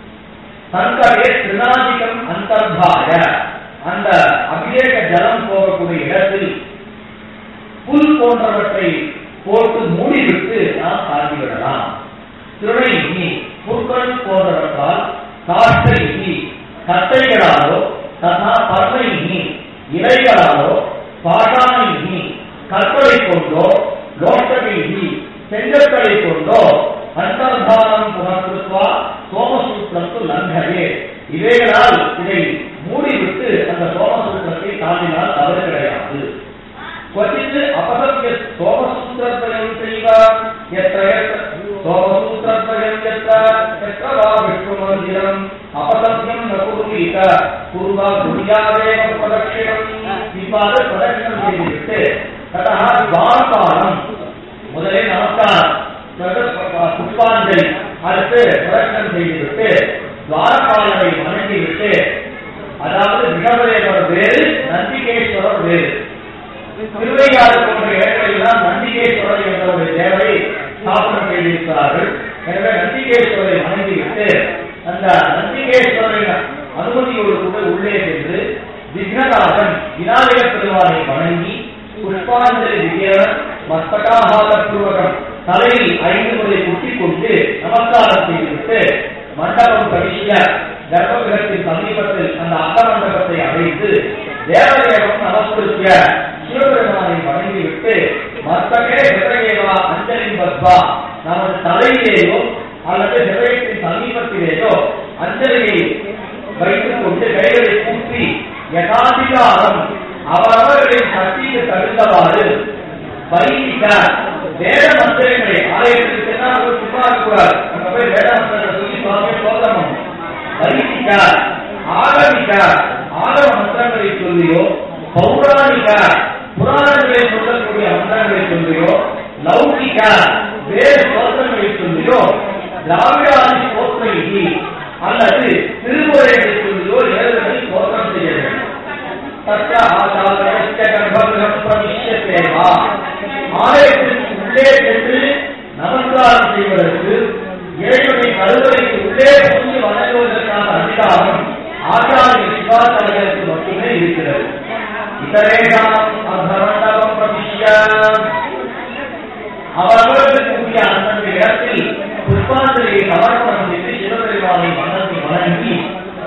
சங்கரே திருநாதிகம் அந்தர்பாய அந்த அபிஷேக ஜலம் போகக்கூடிய இடத்தில் புல் போன்றவற்றை போட்டு மூடிவிட்டு நாம் தாண்டி விடலாம் திருணை நீ புற்கள் போன்றவற்றால் காற்றை நீ கட்டைகளாலோ ததா பர்ணை நீ இலைகளாலோ பாஷானை நீ கற்களை கொண்டோ லோட்டகை நீ செங்கற்களை கொண்டோ அந்தர்தானம் புனர்கிருத்வா சோமசூத்திரத்து லங்கரே இவைகளால் இதை மூடிவிட்டு அந்த சோமசூத்திரத்தை தாண்டினால் தவறு கிடையாது क्वचित् अपसत्य सोमसूत्रद्वयं चैव यत्र यत्र सोमसूत्रद्वयं यत्र यत्र वा विष्णुमन्दिरम् अपसत्यं न कुर्वीत पूर्वा कुर्यादेव प्रदक्षिणम् இவ்வாறு பிரதட்சணம் செய்துவிட்டு ததா துவாரபாலம் முதலில் நமஸ்காரம் பிறகு புஷ்பாஞ்சலி அடுத்து பிரதட்சணம் செய்துவிட்டு துவாரபாலனை வணங்கிவிட்டு அதாவது ரிஷபதேவர் வேறு நந்திகேஸ்வரர் வேறு திருவையாறு போன்ற இடங்களெல்லாம் நந்திகேஸ்வரர் என்ற ஒரு தேவரை ஸ்தாபனம் செய்திருக்கிறார்கள் எனவே நந்திகேஸ்வரரை வணங்கிவிட்டு அந்த நந்திகேஸ்வரரின் அனுமதியோடு கூட உள்ளே சென்று விக்னநாதன் விநாயக பெருமானை வணங்கி புஷ்பாஞ்சலி விஜயன் மஸ்தகாபாத பூர்வகம் தலையில் ஐந்து முறை குட்டிக் கொண்டு நமஸ்காரம் செய்துவிட்டு மண்டபம் கவிழ்ந்த கர்ப்பகிரகத்தின் சமீபத்தில் அந்த அக மண்டபத்தை அடைத்து தேவதேவம் நமஸ்கிருத்திய சிவபெருமானை வணங்கிவிட்டு மத்தகே ஹிருதயேவா அஞ்சலி பத்வா நமது தலையிலேயோ அல்லது ஹிருதயத்தின் சமீபத்திலேயோ அஞ்சலியை வைத்துக் கொண்டு கைகளை கூப்பி யதாதிகாரம் அவரவர்களின் சக்திக்கு தகுந்தவாறு வைதிக வேத மந்திரங்களை ஆலயத்துக்கு சென்றால் ஒரு சும்மா இருக்கக்கூடாது அங்க போய் வேத மந்திரத்தை சொல்லி சுவாமியை சோதனம் வைதிக ஆகமிக ஆகம மந்திரங்களை சொல்லியோ பௌராணிக புராணங்களை சொல்லக்கூடிய மந்திரங்களை சொல்லியோ லௌகிக வேறு ஸ்தோத்திரங்களை சொல்லியோ திராவிடாதி ஸ்தோத்திரைகி அல்லது திருமுறைகளை சொல்லியோ ஏழுகளை ஸ்தோத்திரம் செய்ய வேண்டும் தத்த ஆசாரஸ்ய கர்ப்பகிரம் பிரவிஷ்யத்தேவா ஆலயத்திற்கு உள்ளே சென்று நமஸ்காரம் செய்வதற்கு இறைவனை கருவறைக்கு உள்ளே புரிந்து வணங்குவதற்கான அதிகாரம் ஆச்சாரிய சிவாச்சாரியருக்கு மட்டுமே இருக்கிறது இதரேஷாம் அர்த்தமண்டபம் பிரவிஷ்ய அவர்களுக்கு கூடிய அந்தந்த இடத்தில் புஷ்பாஞ்சலியை சமர்ப்பணம் செய்து சிவபெருமானை வணங்கி வணங்கி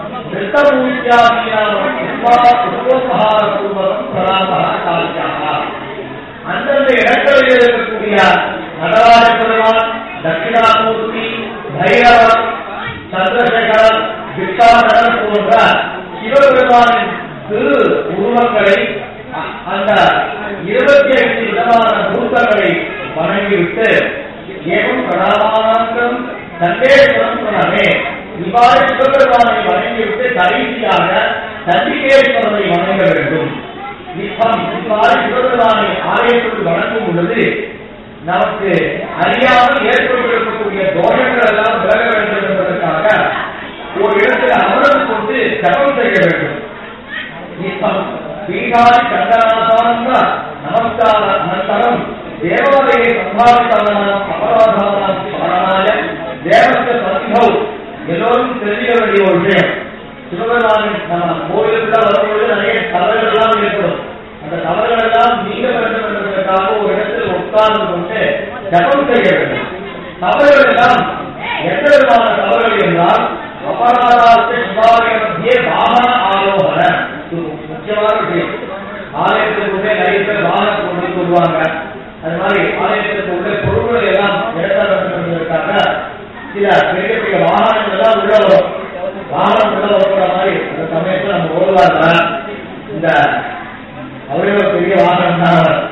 அந்தந்த இடங்களில் இருக்கக்கூடிய நடராஜ பெருமான் தட்சிணாமூர்த்தி பைரவர் சந்திரசேகரர் விக்ஷாதரர் போன்ற சிவபெருமானின் திரு உருவங்களை அ- அந்த இருபத்தி ஐந்து விதமான மூர்த்தங்களை வணங்கிவிட்டு ஏகம் பிரணாமானந்தம் சந்தேஸ்வரம் சொன்னமே இவ்வாறு சிவபெருமானை வணங்கிவிட்டு கடைசியாக சந்திகேஸ்வரரை வணங்க வேண்டும் இவ்வாறு இவ்வாறு சிவபெருமானை ஆலயத்துக்கு வணங்கும் பொழுது நமக்கு அறியாமல் ஏற்பட்டிருக்கக்கூடிய தோஷங்கள் எல்லாம் விலக வேண்டும் என்பதற்காக ஒரு இடத்தில் அமர்ந்து கொண்டு ஜபம் செய்ய வேண்டும் நித்தம் பீகாரி சங்கராசானந்த நமஸ்கார அனந்தரம் தேவாலயே சம்பாதித்தானாம் அபராதானாம் ஸ்மரணாய தேவஸ்ய சத்யௌ எல்லோரும் தெரிஞ்சுக்க வேண்டிய ஒரு விஷயம் சிவபெருமானின் நம்ம கோயிலுக்குள்ள வரும்பொழுது நிறைய தவறுகள் எல்லாம் ஏற்படும் அந்த தவறுகள் எல்லாம் நீங்க வேண்டும் என்பதற்காக ஒரு இடத்தில் உட்கார்ந்து கொண்டு ஜபம் செய்ய வேண்டும் தவறுகள் எல்லாம் எந்த விதமான தவறுகள் என்றால் அபராதாஸ்ய சிவாலய மத்தியே வாகன ஆரோகண இது முக்கியமான விஷயம் ஆலயத்திற்கு உள்ளே நிறைய பேர் வாகன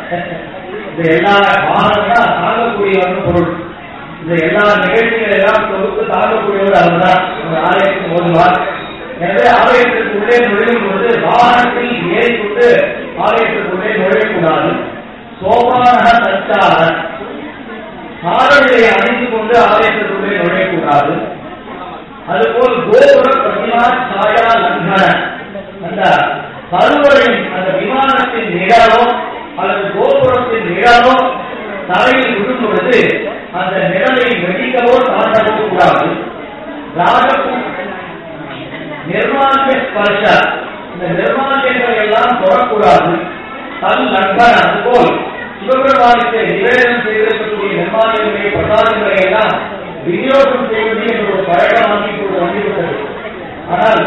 இந்த எல்லா வாகனம் தான் தாங்கக்கூடியவன் பொருள் இந்த எல்லா நிகழ்ச்சிகள் எல்லாம் தொகுத்து தாங்கக்கூடியவர் அவர்தான் அந்த ஆலயத்துக்கு ஓதுவார் எனவே ஆலயத்திற்கு உள்ளே நுழையும் பொழுது வாகனத்தில் ஏறிக்கொண்டு ஆலயத்திற்குள்ளே நுழையக்கூடாது சோபான தச்சார சாரங்களை அணிந்து கொண்டு ஆலயத்திற்குள்ளே நுழையக்கூடாது அதுபோல் கோபுர பிரதிமா சாயா லங்கன அந்த கருவறையின் அந்த விமானத்தின் நிழலோ அல்லது கோபுரத்தின் நிழலோ தலையில் விடும் பொழுது அந்த நிழலை வெடிக்கவோ தாண்டவோ கூடாது ராஜபூ நிர்மாணிய ஸ்பர்ஷ இந்த நிர்மாணியங்கள் எல்லாம் தொடக்கூடாது தன் நண்பன் அதுபோல் சிவபெருமானுக்கு நிவேதனம் செய்திருக்கக்கூடிய நிர்மாணியங்களை பிரசாதங்களை எல்லாம் விநியோகம் செய்வது என்ற ஒரு பழக்கமாக இப்போது வந்துவிட்டது ஆனால்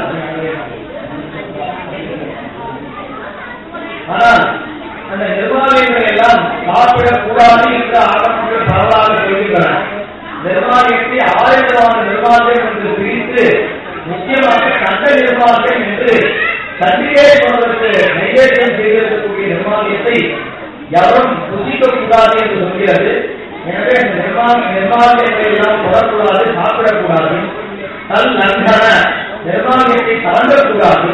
ஆனால் அந்த நிர்வாகிகள் எல்லாம் சாப்பிடக்கூடாது என்று ஆரம்பத்தில் பரவலாக சொல்கின்றன நிர்வாகத்தை ஆயிரமான நிர்வாகம் என்று பிரித்து முக்கியமாக கண்ட நிர்வாகம் என்று சந்திரிகை போன்றதற்கு நைவேத்தியம் செய்திருக்கக்கூடிய நிர்வாகத்தை எவரும் புசிக்க கூடாது என்று சொல்கிறது எனவே அந்த நிர்வாக நிர்வாகத்தை எல்லாம் தொடரக்கூடாது சாப்பிடக்கூடாது தல் நந்தன நிர்வாகத்தை கலந்தக்கூடாது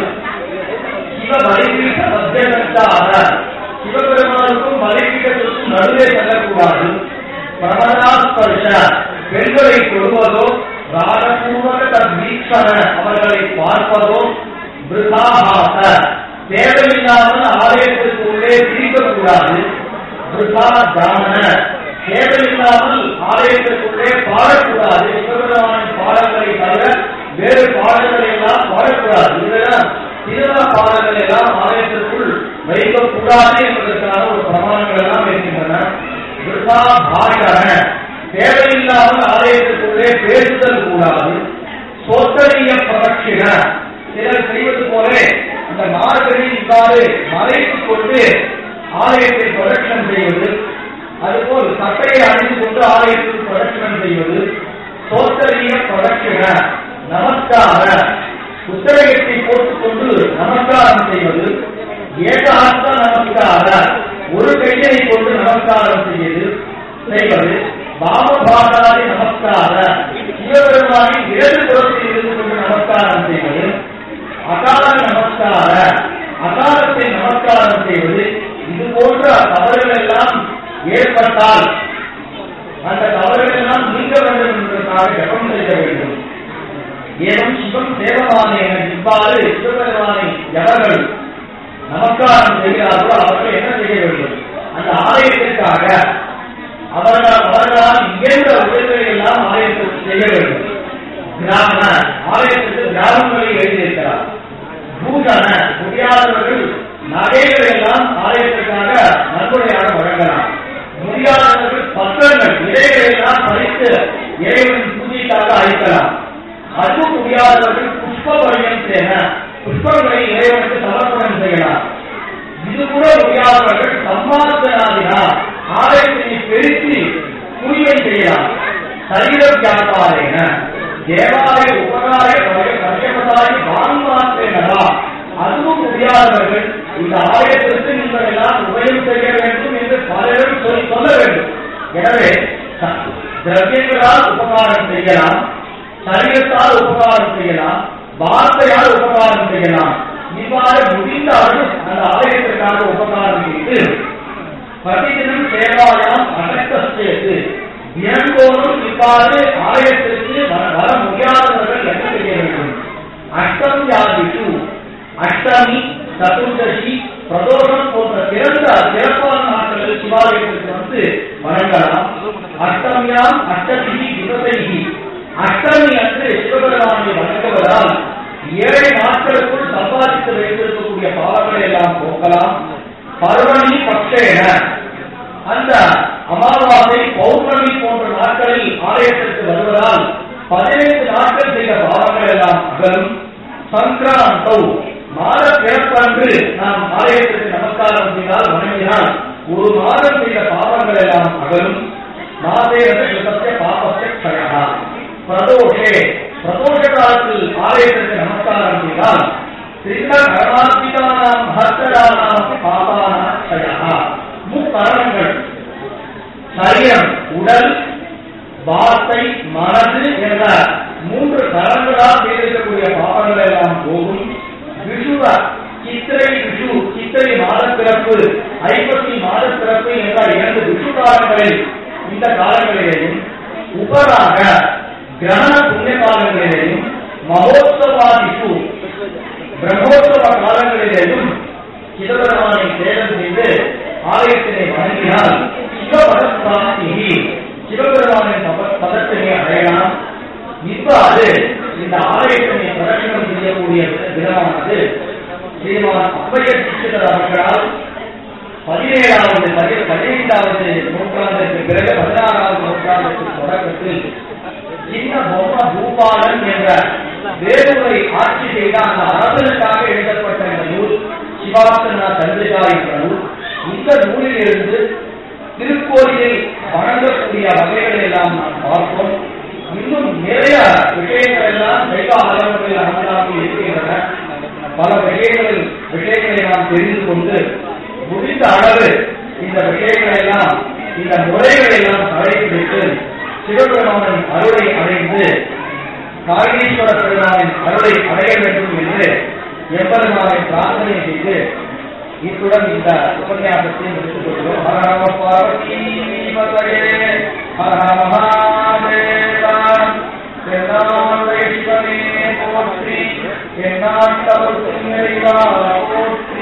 சிவ பலிபீட மத்தியகத்தான சிவபெருமானுக்கும் பலிபீடத்திற்கும் நடுவே செல்லக்கூடாது பிரமதாஸ்பர்ஷ பெண்களை கொள்வதோ ராகபூர்வக தீட்சண அவர்களை பார்ப்பதோ பிருதாபாச தேவையில்லாமல் ஆலயத்திற்கு உள்ளே தீர்க்கக்கூடாது பிருதா பிராமண தேவையில்லாமல் ஆலயத்திற்குள்ளே பாடக்கூடாது சிவபெருமானின் பாடங்களை தவிர வேறு பாடல்களை எல்லாம் பாடக்கூடாது இதெல்லாம் திருமண பாடல்கள் எல்லாம் ஆலயத்திற்குள் வைக்கக்கூடாது என்பதற்கான ஒரு பிரமாணங்கள் எல்லாம் இருக்கின்றன விருதா பாஷண தேவையில்லாமல் ஆலயத்திற்குள்ளே பேசுதல் கூடாது சோத்தரிய பிரதட்சிண சிலர் செய்வது போல அந்த மார்கழி இவ்வாறு மறைத்துக் கொண்டு ஆலயத்தை பிரதட்சணம் செய்வது அதுபோல் சட்டையை அணிந்து கொண்டு ஆலயத்தில் பிரதட்சணம் செய்வது சோத்தரிய பிரதட்சிண நமஸ்கார புத்தகத்தை போட்டுக்கொண்டு நமஸ்காரம் செய்வது ஏகாஸ்த நமஸ்கார ஒரு கையை கொண்டு நமஸ்காரம் செய்வது செய்வது பாமபாதாதி நமஸ்கார சிவபெருமானின் இடது புறத்தில் இருந்து கொண்டு நமஸ்காரம் செய்வது அகால நமஸ்கார அகாலத்தை நமஸ்காரம் செய்வது இது போன்ற தவறுகள் எல்லாம் ஏற்பட்டால் அந்த தவறுகள் எல்லாம் நீங்க வேண்டும் என்பதற்காக ஜபம் செய்ய வேண்டும் ஏதும் சிவம் தேவமானேன இவ்வாறு சிவபெருமானை எவர்கள் நமஸ்காரம் செய்கிறார்களோ அவர்கள் என்ன செய்ய வேண்டும் அந்த ஆலயத்திற்காக அவர்கள் அவர்களால் இயன்ற உதவிகளை எல்லாம் ஆலயத்திற்கு செய்ய வேண்டும் கிராம ஆலயத்திற்கு கிராமங்களை எழுதியிருக்கிறார் பூஜன முடியாதவர்கள் நகைகள் எல்லாம் ஆலயத்திற்காக நன்கொடையாக வழங்கலாம் முடியாதவர்கள் பத்திரங்கள் இலைகளை எல்லாம் பறித்து இறைவனின் பூஜைக்காக அளிக்கலாம் அது முடியாதவர்கள் புஷ்ப வழியம் செய்ய புஷ்பங்களை இறைவனுக்கு சமர்ப்பணம் செய்யலாம் இது கூட முடியாதவர்கள் சம்மாசனாதினா ஆலயத்தினை பெருக்கி தூய்மை செய்யலாம் சரீர வியாபாரேன தேவாலய உபகார கஷ்டப்பட்டாய் வான்மாற்றேனடா அதுவும் முடியாதவர்கள் இந்த ஆலயத்திற்கு நீங்கள் எல்லாம் உபயம் செய்ய வேண்டும் என்று பலரும் சொல்லி சொல்ல வேண்டும் எனவே திரவியங்களால் உபகாரம் செய்யலாம் சரீரத்தால் உபகாரம் செய்யலாம் வார்த்தையால் உபகாரம் செய்யலாம் இவ்வாறு முடிந்தாலும் அந்த ஆலயத்திற்காக உபகாரம் செய்து பிரதிதினம் சேவாயாம் அகத்தேது தினந்தோறும் இவ்வாறு ஆலயத்திற்கு வர- வர முடியாதவர்கள் என்ன செய்ய வேண்டும் அஷ்டம் யாதிஷு அஷ்டமி சதுர்தசி பிரதோஷம் போன்ற சிறந்த சிறப்பான நாட்களில் சிவாலயத்திற்கு வந்து வணங்கலாம் அஷ்டமியாம் அஷ்டமி திவசைகி அஷ்டமி அன்று சிவபெருமானை வணங்குவதால் ஏழு நாட்களுக்குள் சம்பாதித்து வைத்திருக்கக்கூடிய பாவங்களை எல்லாம் போக்கலாம் பர்வணி பக்ஷேன அந்த அமாவாசை பௌர்ணமி போன்ற நாட்களில் ஆலயத்திற்கு வருவதால் பதினைந்து நாட்கள் செய்த பாவங்கள் எல்லாம் அகலும் சங்கராந்தௌ மாத பிறப்பன்று நாம் ஆலயத்திற்கு நமஸ்காரம் செய்தால் வணங்கினால் ஒரு மாதம் செய்த பாவங்கள் எல்லாம் அகலும் மாதேன கிருதத்திய பாபஸ்ய க்ஷயா பிரதோஷே பிரதோஷ காலத்தில் ஆலயத்திற்கு நமஸ்காரம் செய்தால் திரும்ப கர்மாத்மிகானாம் மகத்தரானாம் பாபானாம் க்ஷயா முக்கரணங்கள் சரீரம் உடல் வார்த்தை மனது என்ற மூன்று கரங்களால் செய்திருக்கக்கூடிய பாவங்கள் எல்லாம் போகும் விஷுவ சித்திரை விஷு சித்திரை மாத பிறப்பு ஐப்பசி மாத பிறப்பு என்ற இரண்டு விஷு காலங்களில் இந்த காலங்களிலேயும் உபராக கிரகண புண்ணிய காலங்களிலேயும் மகோத்சவாதிஷு பிரம்மோத்சவ காலங்களிலேயும் சிவபெருமானை சேதம் செய்து ஆலயத்தினை வணங்கினால் சிவபதப்பிராப்தி சிவபெருமானின் பத- பதத்தினை அடையலாம் இவ்வாறு இந்த ஆலயத்தினை பிரதட்சணம் செய்யக்கூடிய விதமானது ஸ்ரீமான் அப்பைய தீட்சிதர் அவர்களால் பதினேழாவது பதி பதினைந்தாவது நூற்றாண்டுக்கு பிறகு பதினாறாவது நூற்றாண்டுக்கு தொடக்கத்தில் சின்ன பொம்ம பூபாலன் என்ற வேலூரை ஆட்சி செய்த அந்த அரசனுக்காக எழுதப்பட்ட இந்த நூல் சிவாசனா சந்திரிகா என்ற நூல் இந்த நூலில் இருந்து திருக்கோயிலில் வணங்கக்கூடிய வகைகளை எல்லாம் நாம் பார்த்தோம் இன்னும் நிறைய விஷயங்கள் எல்லாம் தெய்வ ஆலயங்களில் அமலாக இருக்கின்றன பல விஷயங்களில் விஷயங்களை நாம் தெரிந்து கொண்டு முடிந்த அளவு இந்த விஷயங்களை எல்லாம் இந்த முறைகளை எல்லாம் கடைபிடித்து சிவபெருமானின் அருளை அடைந்து காரணீஸ்வர பெருமானின் அருளை அடைய வேண்டும் என்று எம்பெருமானை பிரார்த்தனை செய்து இத்துடன் இந்த உபன்யாசத்தை முடித்துக் கொள்கிறோம் ஹர நம பார்வதி பதயே ஹர மகாதேவா தென்னாடுடைய சிவனே போற்றி எந்நாட்டவர்க்கும் நிறைவா போற்றி